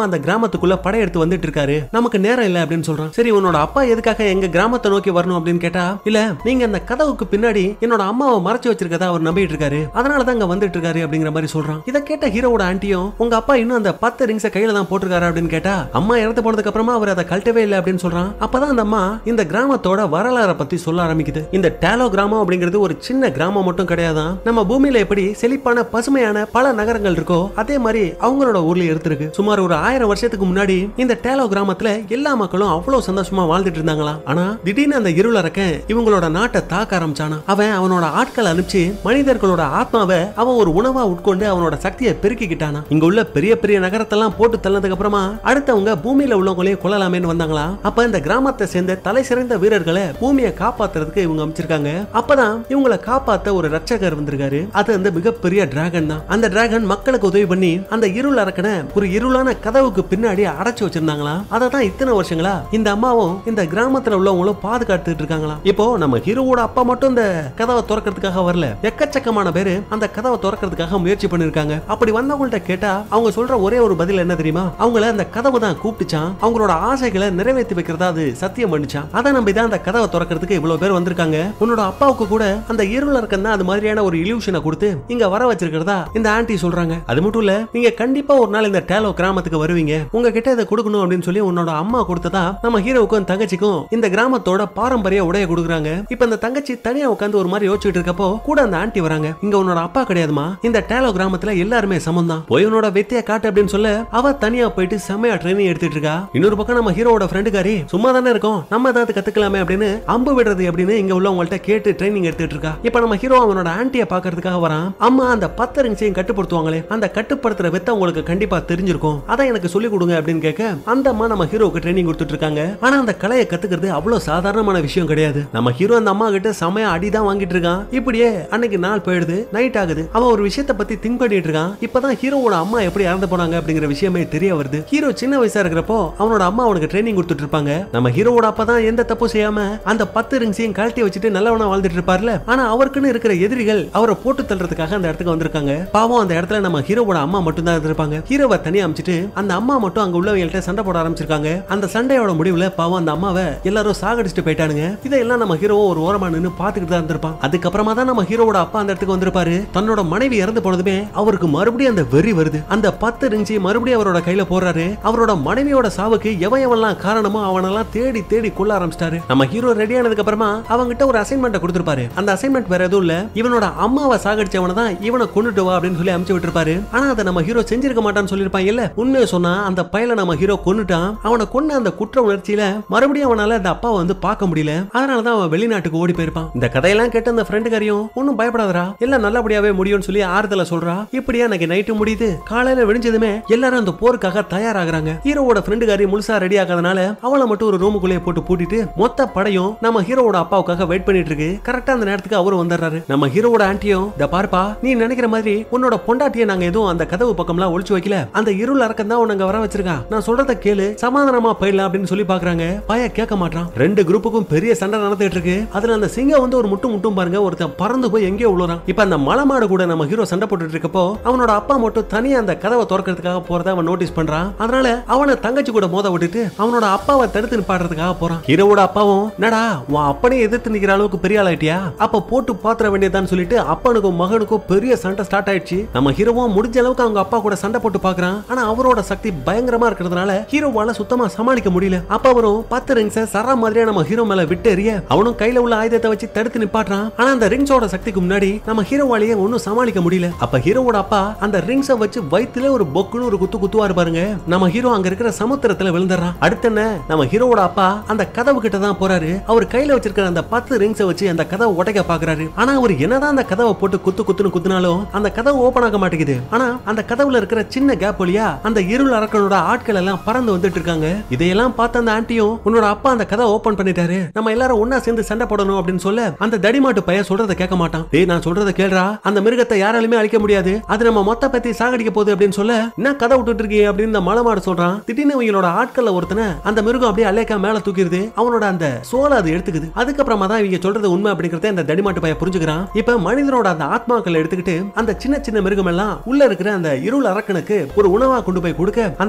[SPEAKER 1] கிராமத்துக்குள்ள படையெடுத்து வந்துட்டு இருக்காரு நமக்கு நேரம் இல்ல அப்படின்னு சொல்றான் சரி உன்னோட அப்பா எதுக்காக எங்க கிராமத்தை நோக்கி வரணும் அப்படின்னு கேட்டா இல்ல நீங்க அந்த கதவுக்கு பின்னாடி என்னோட அம்மாவை மறைச்சு வச்சிருக்கதா அவர் நம்பிட்டு இருக்காரு அதனால தான் இங்க வந்துட்டு இருக்காரு அப்படிங்கிற மாதிரி சொல்றான் இதை கேட்ட ஹீரோவோட ஆண்டியும் உங்க அப்பா இன்னும் அந்த பத்து ரிங்ஸை கையில தான் போட்டிருக்காரு அப்படின்னு கேட்டா அம்மா இறந்து போனதுக்கு அப்புறமா அவர் அதை கழட்டவே இல்லை அப்படின்னு சொல்றான் அப்பதான் அந்த அம்மா இந்த கிராமத்தோட வரலாறை பத்தி சொல்ல ஆரம்பிக்குது இந்த டேலோ கிராமம் அப்படிங்கிறது ஒரு சின்ன கிராமம் மட்டும் கிடையாதான் நம்ம பூமியில எப்படி செழிப்பான பசுமையான பல நகரங்கள் இருக்கோ அதே மாதிரி அவங்களோட ஊர்ல எடுத்திருக்கு சுமார் ஒரு ஆயிரம் வருஷத்துக்கு முன்னாடி இந்த டேலோ கிராமத்துல எல்லா மக்களும் அவ்வளவு சந்தோஷமா வாழ்ந்துட்டு இருந்தாங்களாம் ஆனா திடீர்னு அந்த இருளரக்கன் இவங்களோட நாட்டை தாக்க ஆரம்பிச்சானா அவன் அவனோட ஆட்களை அனுப்பிச்சு மனிதர்களோட ஆத்மாவை அவன் ஒரு உணவா உட்கொண்டு அவனோட சக்தியை பெருக்கிக்கிட்டானா இங்க உள்ள பெரிய பெரிய நகரத்தெல்லாம் போட்டு தள்ளதுக்கு அப்புறமா அடுத்தவங்க பூமியில உள்ளவங்களையும் கொல்லலாமேன்னு வந்தாங்களா அப்ப இந்த கிராமத்தை சேர்ந்த தலை சிறந்த வீரர்களை பூமியை காப்பாத்துறதுக்கு இவங்க அமைச்சிருக்காங்க அப்பதான் இவங்களை காப்பாத்த ஒரு ரட்சகர் வந்திருக்காரு அது அந்த மிகப்பெரிய டிராகன் தான் அந்த டிராகன் மக்களுக்கு உதவி பண்ணி அந்த இருள் அரக்கனை ஒரு இருளான கதவுக்கு பின்னாடி அடைச்சு வச்சிருந்தாங்களா அதை தான் இத்தனை வருஷங்களா இந்த அம்மாவும் இந்த கிராமத்துல உள்ளவங்களும் பாதுகாத்துட்டு இருக்காங்களா இப்போ நம்ம ஹீரோவோட அப்பா மட்டும் இந்த கதவை திறக்கிறதுக்காக வரல எக்கச்சக்கமான பேரு அந்த கதவை திறக்கிறதுக்காக முயற்சி பண்ணிருக்காங்க அப்படி வந்தவங்கள்ட்ட கேட்டா அவங்க சொல்ற ஒரே ஒரு பதில் என்ன தெரியுமா அவங்கள அந்த கதவு தான் கூப்பிட்டுச்சான் அவங்களோட ஆசைகளை நிறைவேற்றி வைக்கிறதா அது சத்தியம் பண்ணிச்சான் அதை நம்பி தான் அந்த கதவை திறக்கிறதுக்கு இவ்வளவு பேர் வந்திருக்காங்க உன்னோட அப்பாவுக்கு கூட அந்த இருள இருக்கன் தான் அது மாதிரியான ஒரு இல்யூஷனை கொடுத்து இங்க வர வச்சிருக்கிறதா இந்த ஆன்ட்டி சொல்றாங்க அது மட்டும் இல்ல நீங்க கண்டிப்பா ஒரு நாள் இந்த டேலோ கிராமத்துக்கு வருவீங்க உங்ககிட்ட இதை கொடுக்கணும் அப்படின்னு சொல்லி உன்னோட அம்மா கொடுத்ததா நம்ம ஹீரோவுக்கும் தங்கச்சிக்கும் இந்த கிராமத்தோட பாரம்பரிய உடைய கொடுக்குறாங்க இப்ப இந்த தங்கச்சி தனியா உட்காந்து ஒரு மாதிரி யோசிச்சுட்டு இருக்கப்போ கூட அந்த ஆன்ட்டி வராங்க இங்க உன்னோட அப்பா கிடையாதுமா இந்த டேலோ கிராமத்துல எல்லாருமே சமம் தான் போய் உன்னோட வெத்திய காட்டு அப்படின்னு சொல்ல அவ தனியா போயிட்டு செம்மையா ட்ரைனிங் எடுத்துட்டு இருக்கா இன்னொரு பக்கம் நம்ம ஹீரோவோட ஃப்ரெண்டுக்காரி சும்மா தானே இருக்கோம் நம்ம ஏதாவது கத்துக்கலாமே அப்படின்னு அம்பு விடுறது அப்படின்னு இங்க உள்ளவங்கள்ட்ட கேட்டு ட்ரைனிங் எடுத்துட்டு இருக்கா இப்ப நம்ம ஹீரோ அவனோட ஆன்ட்டிய பாக்குறதுக்காக வரான் அம்மா அந்த பத்து ரிங்ஸையும் கட்டுப்படுத்துவாங்களே அந்த கட்டுப்படுத்துற வித்த உங்களுக்கு கண்டிப்பா தெரிஞ்சிருக்கும் அதான் எனக்கு சொல்லி கொடுங்க அப்படின்னு கேட்க அந்த அம்மா நம்ம ஹீரோவுக்கு ட்ரைனிங் கொடுத்துட்டு இருக்காங்க ஆனா அந்த கலையை கத்துக்கிறது அவ்வளவு சாதாரணமான விஷயம் கிடையாது நம்ம ஹீரோ அந்த அம்மா கிட்ட செமையா அடிதான் வாங்கிட்டு இருக்கான் இப்படியே அன்னைக்கு நாள் போயிடுது நைட் ஆகுது அவன் ஒரு விஷயத்தை பத்தி திங்க் பண்ணிட்டு இருக்கான் இப்பதான் ஹீரோவோட அம்மா எப்படி இறந்து போனாங்க அப்படிங்கிற விஷயமே தெரிய வருது ஹீரோ சின்ன வயசா இருக்கிறப்போ அவனோட அம்மா அவனுக்கு ட்ரைனிங் கொடுத்துட்டு இருப்பாங்க நம்ம ஹீரோவோட அப்பா தான் எந்த தப்பு செய்யாம அந்த பத்து ரிங்ஸையும் கழட்டி வச்சுட்டு நல்லவனா வாழ்ந்துட்டு இருப்பார்ல ஆனா அவருக்குன்னு இருக்கிற எதிரிகள் அவரை போட்டு தள்ளுறதுக்காக அந்த இடத்துக்கு வந்திருக்காங்க பாவம் அந்த இடத்துல நம்ம ஹீரோவோட அம்மா மட்டும் தான் இருந்திருப்பாங்க ஹீரோவை தனியா அமைச்சிட்டு அந்த அம்மா மட்டும் அங்க உள்ளவங்கள்ட்ட சண்டை போட ஆரம்பிச்சிருக்காங்க அந்த சண்டையோட முடிவுல பாவம் அந்த அம்மாவை எல்லாரும் சாகடிச்சுட்டு போயிட்டானுங்க இதெல்லாம் நம்ம ஹீரோ ஒரு ஓரமா நின்னு பாத்துக்கிட்டு தான் இருந்திருப்பான் அதுக்கப்புறமா தான் நம்ம ஹீரோவோட அப்பா அந்த இடத்துக்கு வந்திருப்பாரு தன்னோட மனைவி இறந்து போனதுமே அவருக்கு மறுபடியும் அந்த வெறி வருது அந்த பத்து ரிஞ்சி மறுபடியும் அவரோட கையில போறாரு அவரோட மனைவியோட சாவுக்கு எவன் எவன்லாம் காரணமோ அவனெல்லாம் தேடி தேடி கொள்ள ஆரம்பிச்சிட்டாரு நம்ம ஹீரோ ரெடி ஆனதுக்கு அப்புறமா அவங்கிட்ட ஒரு அசைன்மெண்ட் கொடுத்திருப்பாரு அந்த அசைன்மெண்ட் வேற எதுவும் இல்ல இவனோட அம்மாவை சாகடிச்சவன தான் இவனை கொண்டுட்டு வா அப்படின்னு சொல்லி அமுச்சு விட்டுருப்பாரு ஆனா அதை நம்ம ஹீரோ செஞ்சிருக்க மாட்டான்னு சொல்லியிருப்பான் இல்ல உண்மையை சொன்னா அந்த பையல நம்ம ஹீரோ கொன்னுட்டான் அவனை கொன்ன அந்த குற்ற உணர்ச்சியில மறுபடியும் அவனால அந்த அப்பாவை வந்து பார்க்க முடியல அதனால தான் அவன் வெளிநாட்டுக்கு ஓடி போயிருப்பான் இந்த கதையெல்லாம் கேட்ட அந்த ஃப்ரெண்டுக்காரியும் ஒன்னும் பயப்படாதடா எல்லாம் நல்லபடியாவே முடியும்னு சொல்லி ஆறுதல சொல்றா இப்படியா எனக்கு நைட்டு முடியுது காலையில விடிஞ்சதுமே எல்லாரும் அந்த போருக்காக தயாராகிறாங்க ஹீரோவோட ஃப்ரெண்டுக்காரி முழுசா ரெடி ஆகாதனால அவளை மட்டும் ஒரு ரூமுக்குள்ளேயே போட்டு பூட்டிட்டு மொத்த படையும் நம்ம ஹீரோவோட அப்பாவுக்காக வெயிட் பண்ணிட்டு இருக்கு கரெக்டா அந்த நேரத்துக்கு அவரும் வந்துடுறாரு நம்ம ஹீரோவோட ஆண்டியும் இந்த பார்ப்பா நீ நினைக்கிற மாதிரி உன்னோட பொண்டாட்டியை நாங்க எதுவும் அந்த கதவு பக்கம்லாம் ஒளிச்சு வைக்கல அந்த இருள் அரக்கம் தான் உனங்க வர வச்சிருக்கா நான் சொல்றத கேளு சமாதானமா போயிடலாம் அப்படின்னு சொல்லி பாக்குறாங்க பய கேட்க மாட்டான் ரெண்டு குரூப்புக்கும் பெரிய சண்டை நடந்துட்டு இருக்கு அதுல அந்த சிங்கம் வந்து ஒரு முட்டு முட்டும் பாருங்க ஒருத்தன் பறந்து போய் எங்கேயோ உழுறான் இப்ப அந்த மலமாடு கூட நம்ம ஹீரோ சண்டை போட்டுட்டு இருக்கப்போ அவனோட அப்பா மட்டும் தனியா அந்த கதவை திறக்கிறதுக்காக போறத அவன் நோட்டீஸ் பண்றான் அதனால அவனை தங்கச்சி கூட மோத விட்டுட்டு அவனோட அப்பாவை தடுத்து நிப்பாடுறதுக்காக போறான் ஹீரோவோட அப்பாவும் என்னடா உன் அப்பனே எதிர்த்து நிக்கிற அளவுக்கு பெரிய ஆளாயிட்டியா அப்ப போட்டு பாத்திர வேண்டியதான்னு சொல்லிட்டு அப்பனுக்கும் மகனுக்கும் பெரிய சண்டை ஸ்டார்ட் ஆயிடுச்சு நம்ம ஹீரோவும் முடிஞ்ச அளவுக்கு அவங்க அப்பா கூட சண்டை போட்டு பாக்குறான் ஆனா அவரோட சக்தி பயங்கரமா இருக்கிறதுனால ஹீரோவால சுத்தமா சமாளிக்க முடியல அப்ப அவரும் பத்து ரிங்ஸ சரா மாதிரியா நம்ம ஹீரோ மேல விட்டு எறிய அவனும் கையில உள்ள ஆயுதத்தை வச்சு தடுத்து நிப்பாட்டுறான் ஆனா அந்த ரிங்ஸோட சக்திக்கு முன்னாடி நம்ம ஹீரோவாலேயே ஒன்னும் சமாளிக்க முடியல அப்ப ஹீரோவோட அப்பா அந்த ரிங்ஸ வச்சு வயித்துல ஒரு பொக்குன்னு ஒரு குத்து குத்துவாரு பாருங்க நம்ம ஹீரோ அங்க இருக்கிற சமுத்திரத்துல விழுந்துடுறான் அடுத்து என்ன நம்ம ஹீரோவோட அப்பா அந்த கதவு கிட்ட தான் போறாரு அவர் கையில வச்சிருக்கிற அந்த பத்து ரிங்ஸ வச்சு அந்த கதவை உடைக்க பாக்குறாரு ஆனா அவர் என்னதான் அந்த கதவை போட்டு குத்து குத்துன்னு குத்துனாலும் அந்த கதவு ஓபன் ஆக மாட்டேங்குது ஆனா அந்த கதவுல இருக்கிற சின்ன கேப் வழியா அந்த இருள் அரக்கனோட ஆட்கள் எல்லாம் பறந்து வந்துட்டு இருக்காங்க இதையெல்லாம் பார்த்த அந்த ஆண்டியும் உன்னோட அப்பா அந்த கதவை ஓபன் பண்ணிட்டாரு நம்ம எல்லாரும் ஒன்னா சேர்ந்து சண்டை போடணும் அப்படின்னு சொல்ல அந்த தடிமாட்டு பையன் சொல்றத கேட்க மாட்டான் டேய் நான் சொல்றத கேளுடா அந்த மிருகத்தை யாராலுமே அழிக்க முடியாது அது நம்ம மொத்த பத்தி சாகடிக்க போகுது அப்படின்னு சொல்ல என்ன கதை விட்டுட்டு இருக்கீங்க அப்படின்னு இந்த மலமாடு சொல்றான் திடீர்னு இவங்களோட ஆட்கள்ல ஒருத்தனை அந்த மிருகம் அப்படியே அலேக்கா மேல தூக்கிடுது அவனோட அந்த சோலை அது எடுத்துக்குது அதுக்கப்புறமா தான் இவங்க சொல்றது உண்மை அப்படிங்கறத இந்த தடிமாட்டு பையன் புரிஞ்சுக்கிறான் இப்ப மனிதனோட அந்த ஆத்மாக்களை எடுத்துக்கிட்டு அந்த சின்ன சின்ன மிருகம் எல்லாம் உள்ள இருக்கிற அந்த இருள் அரக்கனுக்கு ஒரு உணவா கொண்டு போய் கொடுக்க அந்த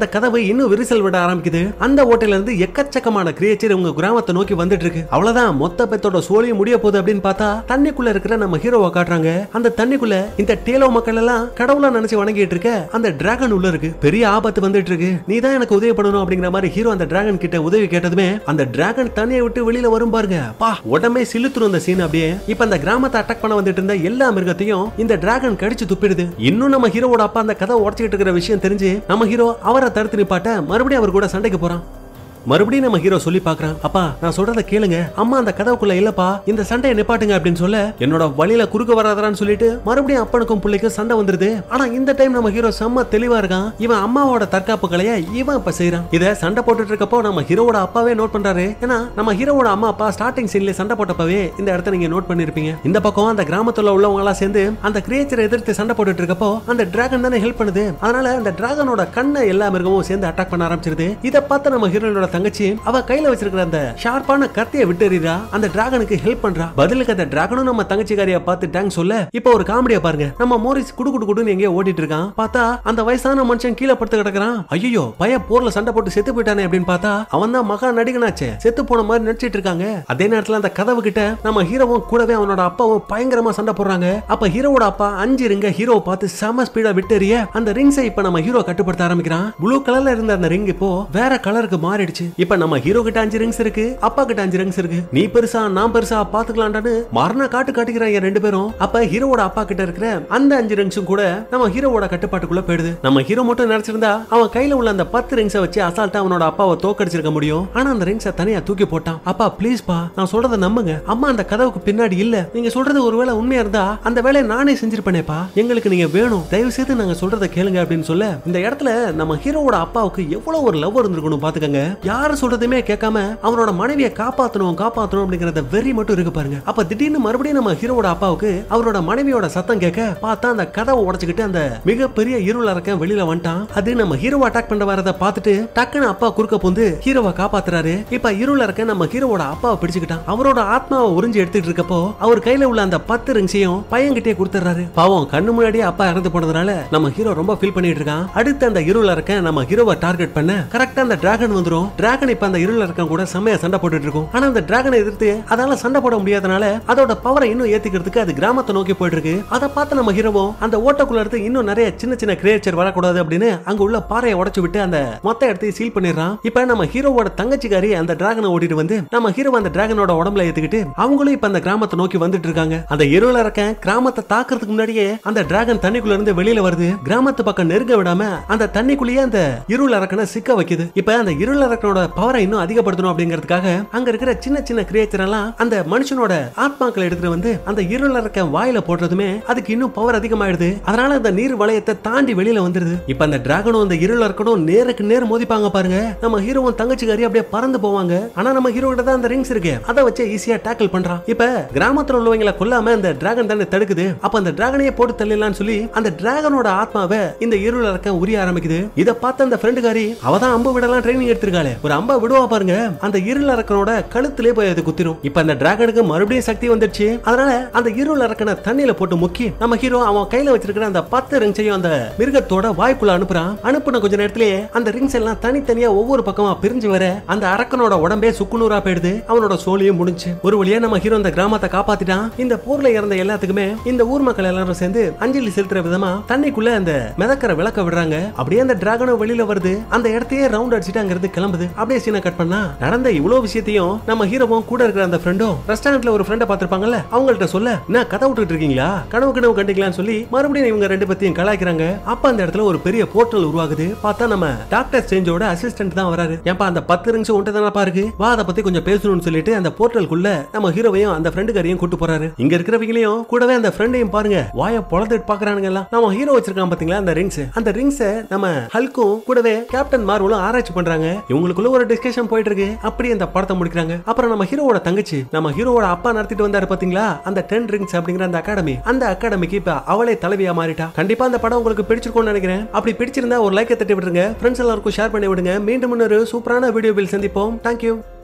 [SPEAKER 1] கதவு இன்னும் விரிசல் விட ஆரம்பிக்குது அந்த ஓட்டையில இருந்து எக்கச்சக்கமான கிரியேச்சர் உங்க கிராமத்தை நோக்கி வந்துட்டு இருக்கு அவ்வளவுதான் மொத்த பெத்தோட சோழியும் முடிய போகுது அப்படின்னு பார்த்தா தண்ணிக்குள்ள இருக்கிற நம்ம ஹீரோவை காட்டுறாங்க அந்த தண்ணிக்குள்ள இந்த டேலோ மக்கள் எல்லாம் கடவுளா நினைச்சு வணங்கிட்டு இருக்க அந்த டிராகன் உள்ள இருக்கு பெரிய ஆபத்து வந்துட்டு இருக்கு நீ தான் எனக்கு உதவி பண்ணணும் அப்படிங்கிற மாதிரி ஹீரோ அந்த டிராகன் கிட்ட உதவி கேட்டதுமே அந்த டிராகன் தண்ணியை விட்டு வெளியில வரும் பாருங்க பா உடம்பே சிலுத்துரும் அந்த சீன் அப்படியே இப்ப அந்த கிராமத்தை அட்டாக் பண்ண வந்துட்டு இருந்த எல்லா மிருகத்தையும் இந்த டிராகன் கடிச்சு துப்பிடுது இன்னும் நம்ம ஹீரோவோட அப்பா அந்த கதை உடச்சிட்டு இருக்கிற விஷயம் தெரிஞ்சு நம்ம ஹீரோ அவரை தடுத்து நிப்பாட்ட மறுபடியும் அவர் கூட சண்டைக்கு போறான் மறுபடியும் நம்ம ஹீரோ சொல்லி பாக்குறான் அப்பா நான் சொல்றத கேளுங்க அம்மா அந்த கதவுக்குள்ள இல்லப்பா இந்த சண்டையை நிப்பாட்டுங்க அப்படின்னு சொல்ல என்னோட வழியில குறுக்க வராதரான்னு சொல்லிட்டு மறுபடியும் அப்பனுக்கும் பிள்ளைக்கும் சண்டை வந்துருது ஆனா இந்த டைம் நம்ம ஹீரோ செம்ம தெளிவா இருக்கான் இவன் அம்மாவோட தற்காப்பு கலைய இவன் இப்ப செய்யறான் இத சண்டை போட்டுட்டு இருக்கப்போ நம்ம ஹீரோவோட அப்பாவே நோட் பண்றாரு ஏன்னா நம்ம ஹீரோவோட அம்மா அப்பா ஸ்டார்டிங் சீன்ல சண்டை போட்டப்பவே இந்த இடத்த நீங்க நோட் பண்ணிருப்பீங்க இந்த பக்கம் அந்த கிராமத்துல உள்ளவங்க எல்லாம் சேர்ந்து அந்த கிரியேச்சரை எதிர்த்து சண்டை போட்டுட்டு இருக்கப்போ அந்த டிராகன் தானே ஹெல்ப் பண்ணுது அதனால அந்த டிராகனோட கண்ணை எல்லா மிருகமும் சேர்ந்து அட்டாக் பண்ண ஆரம்பிச்சிருது இதை பார்த்து நம்ம ஹீரோனோட தங்கச்சி அவ கையில வச்சிருக்கிற அந்த ஷார்ப்பான கத்தியை விட்டு எறிறா அந்த டிராகனுக்கு ஹெல்ப் பண்றா பதிலுக்கு அந்த டிராகனும் நம்ம தங்கச்சிக்காரிய பார்த்து டேங்க் சொல்ல இப்போ ஒரு காமெடியா பாருங்க நம்ம மோரிஸ் குடு குடு குடுன்னு எங்கேயோ ஓடிட்டு இருக்கான் பார்த்தா அந்த வயசான மனுஷன் கீழே படுத்து கிடக்குறான் ஐயோ பய போர்ல சண்டை போட்டு செத்து போயிட்டானே அப்படின்னு பார்த்தா அவன் தான் மகா நடிகனாச்சே செத்து போன மாதிரி நடிச்சிட்டு இருக்காங்க அதே நேரத்துல அந்த கதவு கிட்ட நம்ம ஹீரோவும் கூடவே அவனோட அப்பாவும் பயங்கரமா சண்டை போடுறாங்க அப்ப ஹீரோவோட அப்பா அஞ்சு ரிங்க ஹீரோவை பார்த்து செம ஸ்பீடா விட்டு எறிய அந்த ரிங்ஸை இப்ப நம்ம ஹீரோ கட்டுப்படுத்த ஆரம்பிக்கிறான் ப்ளூ கலர்ல இருந்த அந்த ரிங் இப்போ வேற கலருக்கு மாறிடுச்சு இப்ப நம்ம ஹீரோ கிட்ட அஞ்சு ரிங்ஸ் இருக்கு அப்பா கிட்ட அஞ்சு ரிங்ஸ் இருக்கு நீ பெருசா நான் பெருசா பாத்துக்கலாம்டான்னு மரண காட்டு காட்டிக்கிறாங்க ரெண்டு பேரும் அப்ப ஹீரோவோட அப்பா கிட்ட இருக்கிற அந்த அஞ்சு ரிங்ஸும் கூட நம்ம ஹீரோவோட கட்டுப்பாட்டுக்குள்ள போயிடுது நம்ம ஹீரோ மட்டும் நினைச்சிருந்தா அவன் கையில உள்ள அந்த பத்து ரிங்ஸை வச்சு அசால்ட்டா அவனோட அப்பாவை தோக்கடிச்சிருக்க முடியும் ஆனா அந்த ரிங்ஸை தனியா தூக்கி போட்டான் அப்பா ப்ளீஸ் பா நான் சொல்றத நம்புங்க அம்மா அந்த கதவுக்கு பின்னாடி இல்ல நீங்க சொல்றது ஒருவேளை உண்மையா இருந்தா அந்த வேலையை நானே செஞ்சிருப்பேனேப்பா எங்களுக்கு நீங்க வேணும் தயவு செய்து நாங்க சொல்றத கேளுங்க அப்படின்னு சொல்ல இந்த இடத்துல நம்ம ஹீரோவோட அப்பாவுக்கு எவ்வளவு ஒரு லவ் இருந்திருக்கணும் பாத்துக்கங்க யாரு சொல்றதுமே கேட்காம அவனோட மனைவியை காப்பாத்தணும் காப்பாத்தணும் அப்படிங்கறத வெறி மட்டும் இருக்கு பாருங்க அப்ப திடீர்னு மறுபடியும் நம்ம ஹீரோவோட அப்பாவுக்கு அவரோட மனைவியோட சத்தம் கேட்க பார்த்தா அந்த கதவை உடைச்சுக்கிட்டு அந்த மிகப்பெரிய இருள் அரக்கன் வெளியில வந்துட்டான் அது நம்ம ஹீரோவை அட்டாக் பண்ண வரத பார்த்துட்டு டக்குன்னு அப்பா குறுக்க புந்து ஹீரோவை காப்பாத்துறாரு இப்ப இருள் அரக்கன் நம்ம ஹீரோவோட அப்பாவை பிடிச்சுக்கிட்டான் அவரோட ஆத்மாவை உறிஞ்சு எடுத்துட்டு இருக்கப்போ அவர் கையில உள்ள அந்த பத்து ரிங்ஸையும் பையன்கிட்டே கொடுத்துறாரு பாவம் கண்ணு முன்னாடியே அப்பா இறந்து போனதுனால நம்ம ஹீரோ ரொம்ப ஃபீல் பண்ணிட்டு இருக்கான் அடுத்து அந்த இருள் அரக்கன் நம்ம ஹீரோவை டார்கெட் பண்ண கரெக்டா அந்த டிராகன் வந்துரும் டிராகன் இப்ப அந்த இருள் அரக்கன் கூட செம்மையா சண்டை போட்டுட்டு இருக்கும் ஆனா அந்த டிராகனை எதிர்த்து அதால சண்டை போட முடியாதனால அதோட பவரை இன்னும் ஏத்திக்கிறதுக்கு அது கிராமத்தை நோக்கி போயிட்டு இருக்கு அதை பார்த்து நம்ம ஹீரோவும் அந்த ஓட்டக்குள்ள இருந்து இன்னும் நிறைய சின்ன சின்ன கிரியேச்சர் வரக்கூடாது அப்படின்னு அங்க உள்ள பாறையை உடைச்சு விட்டு அந்த மொத்த இடத்தையும் சீல் பண்ணிடுறான் இப்ப நம்ம ஹீரோவோட தங்கச்சிக்காரி அந்த டிராகனை ஓட்டிட்டு வந்து நம்ம ஹீரோ அந்த டிராகனோட உடம்புல ஏத்துக்கிட்டு அவங்களும் இப்ப அந்த கிராமத்தை நோக்கி வந்துட்டு இருக்காங்க அந்த இருள் அரக்கன் கிராமத்தை தாக்குறதுக்கு முன்னாடியே அந்த டிராகன் தண்ணிக்குள்ள இருந்து வெளியில வருது கிராமத்து பக்கம் நெருங்க விடாம அந்த தண்ணிக்குள்ளேயே அந்த இருள் அரக்கனை சிக்க வைக்குது இப்ப அந்த இருள் அரக்கனோட பவரை இன்னும் அதிகப்படுத்தணும் அப்படிங்கிறதுக்காக அங்க இருக்கிற சின்ன சின்ன கிரியேச்சர் எல்லாம் அந்த மனுஷனோட ஆத்மாக்களை எடுத்துட்டு வந்து அந்த இருள் அரக்கன் வாயில போடுறதுமே அதுக்கு இன்னும் பவர் அதிகமாயிடுது அதனால அந்த நீர் வளையத்தை தாண்டி வெளியில வந்துருது இப்ப அந்த டிராகனும் அந்த இருள் அரக்கனும் நேருக்கு நேர் மோதிப்பாங்க பாருங்க நம்ம ஹீரோவும் தங்கச்சிக்காரி அப்படியே பறந்து போவாங்க ஆனா நம்ம ஹீரோ கிட்ட தான் அந்த ரிங்ஸ் இருக்கு அதை வச்சு ஈஸியா டேக்கிள் பண்றான் இப்ப கிராமத்துல உள்ளவங்களை கொல்லாம அந்த டிராகன் தானே தடுக்குது அப்ப அந்த டிராகனையே போட்டு தள்ளிடலாம்னு சொல்லி அந்த டிராகனோட ஆத்மாவை இந்த இருள் அரக்கன் உரிய ஆரம்பிக்குது இத பார்த்த அந்த ஃப்ரெண்டுக்காரி அவ தான் அம்பு விடலாம் ட்ரைனிங் எடுத்திருக்காளே ஒரு அம்பா விடுவா பாருங்க அந்த இருள் அரக்கனோட கழுத்திலே போய் அது குத்திரும் இப்ப அந்த டிராகனுக்கு மறுபடியும் சக்தி வந்துருச்சு அதனால அந்த இருள் அரக்கனை தண்ணியில போட்டு முக்கி நம்ம ஹீரோ அவன் கையில வச்சிருக்கிற அந்த பத்து ரிங்ஸையும் அந்த மிருகத்தோட வாய்க்குள்ள அனுப்புறான் அனுப்புன கொஞ்ச நேரத்திலேயே அந்த ரிங்ஸ் எல்லாம் தனித்தனியா ஒவ்வொரு பக்கமா பிரிஞ்சு வர அந்த அரக்கனோட உடம்பே சுக்குநூறா போயிடுது அவனோட சோழியும் முடிஞ்சு ஒரு வழியா நம்ம ஹீரோ இந்த கிராமத்தை காப்பாத்திட்டான் இந்த போர்ல இறந்த எல்லாத்துக்குமே இந்த ஊர் மக்கள் எல்லாரும் சேர்ந்து அஞ்சலி செலுத்துற விதமா தண்ணிக்குள்ள அந்த மிதக்கிற விளக்க விடுறாங்க அப்படியே அந்த டிராகனும் வெளியில வருது அந்த இடத்தையே ரவுண்ட் அடிச்சுட்டு அங்க இருந்து கிளம்புது அப்படியே சீனை கட் பண்ணா நடந்த இவ்வளவு விஷயத்தையும் நம்ம ஹீரோவும் கூட இருக்கிற அந்த ஃப்ரெண்டும் ரெஸ்டாரண்ட்ல ஒரு ஃப்ரெண்டை பார்த்திருப்பாங்கல்ல அவங்கள்ட்ட சொல்ல என்ன கதை விட்டுட்டு இருக்கீங்களா கனவு கனவு கண்டிக்கலாம்னு சொல்லி மறுபடியும் இவங்க ரெண்டு பத்தியும் கலாய்க்கிறாங்க அப்ப அந்த இடத்துல ஒரு பெரிய போர்ட்டல் உருவாகுது பார்த்தா நம்ம டாக்டர் ஸ்டேஞ்சோட அசிஸ்டன்ட் தான் வராரு ஏன்பா அந்த பத்து நிமிஷம் உன்ட்டு தானப்பா இருக்கு வா அதை பத்தி கொஞ்சம் பேசணும்னு சொல்லிட்டு அந்த போர்ட்டலுக்குள்ள நம்ம ஹீரோவையும் அந்த ஃப்ரெண்டுக்காரையும் கூட்டு போறாரு இங்க இருக்கிறவங்களையும் கூடவே அந்த ஃப்ரெண்டையும் பாருங்க வாய பொழந்துட்டு பாக்குறானுங்க எல்லாம் நம்ம ஹீரோ வச்சிருக்கான் பாத்தீங்களா அந்த ரிங்ஸ் அந்த ரிங்ஸை நம்ம ஹல்கும் கூடவே கேப்டன் மார்வலும் ஆராய்ச்சி பண்றாங்க இவங்களுக்குள்ள ஒரு டிஸ்கஷன் போயிட்டு இருக்கு அப்படி அந்த படத்தை முடிக்கிறாங்க அப்புறம் நம்ம ஹீரோவோட தங்கச்சி நம்ம ஹீரோவோட அப்பா நடத்திட்டு வந்தாரு பாத்தீங்களா அந்த டென் ரிங்ஸ் அப்படிங்கிற அந்த அகாடமி அந்த அகாடமிக்கு இப்ப அவளே தலைவியா மாறிட்டா கண்டிப்பா அந்த படம் உங்களுக்கு பிடிச்சிருக்கும்னு நினைக்கிறேன் அப்படி பிடிச்சிருந்தா ஒரு லைக்கை தட்டி விட்டுருங்க ஃப்ரெண்ட்ஸ் எல்லாருக்கும் ஷேர் பண்ணி விடுங்க மீண்டும் இன்னொரு சூப்பரான வீடியோவில் சந்திப்போம் தேங்க்யூ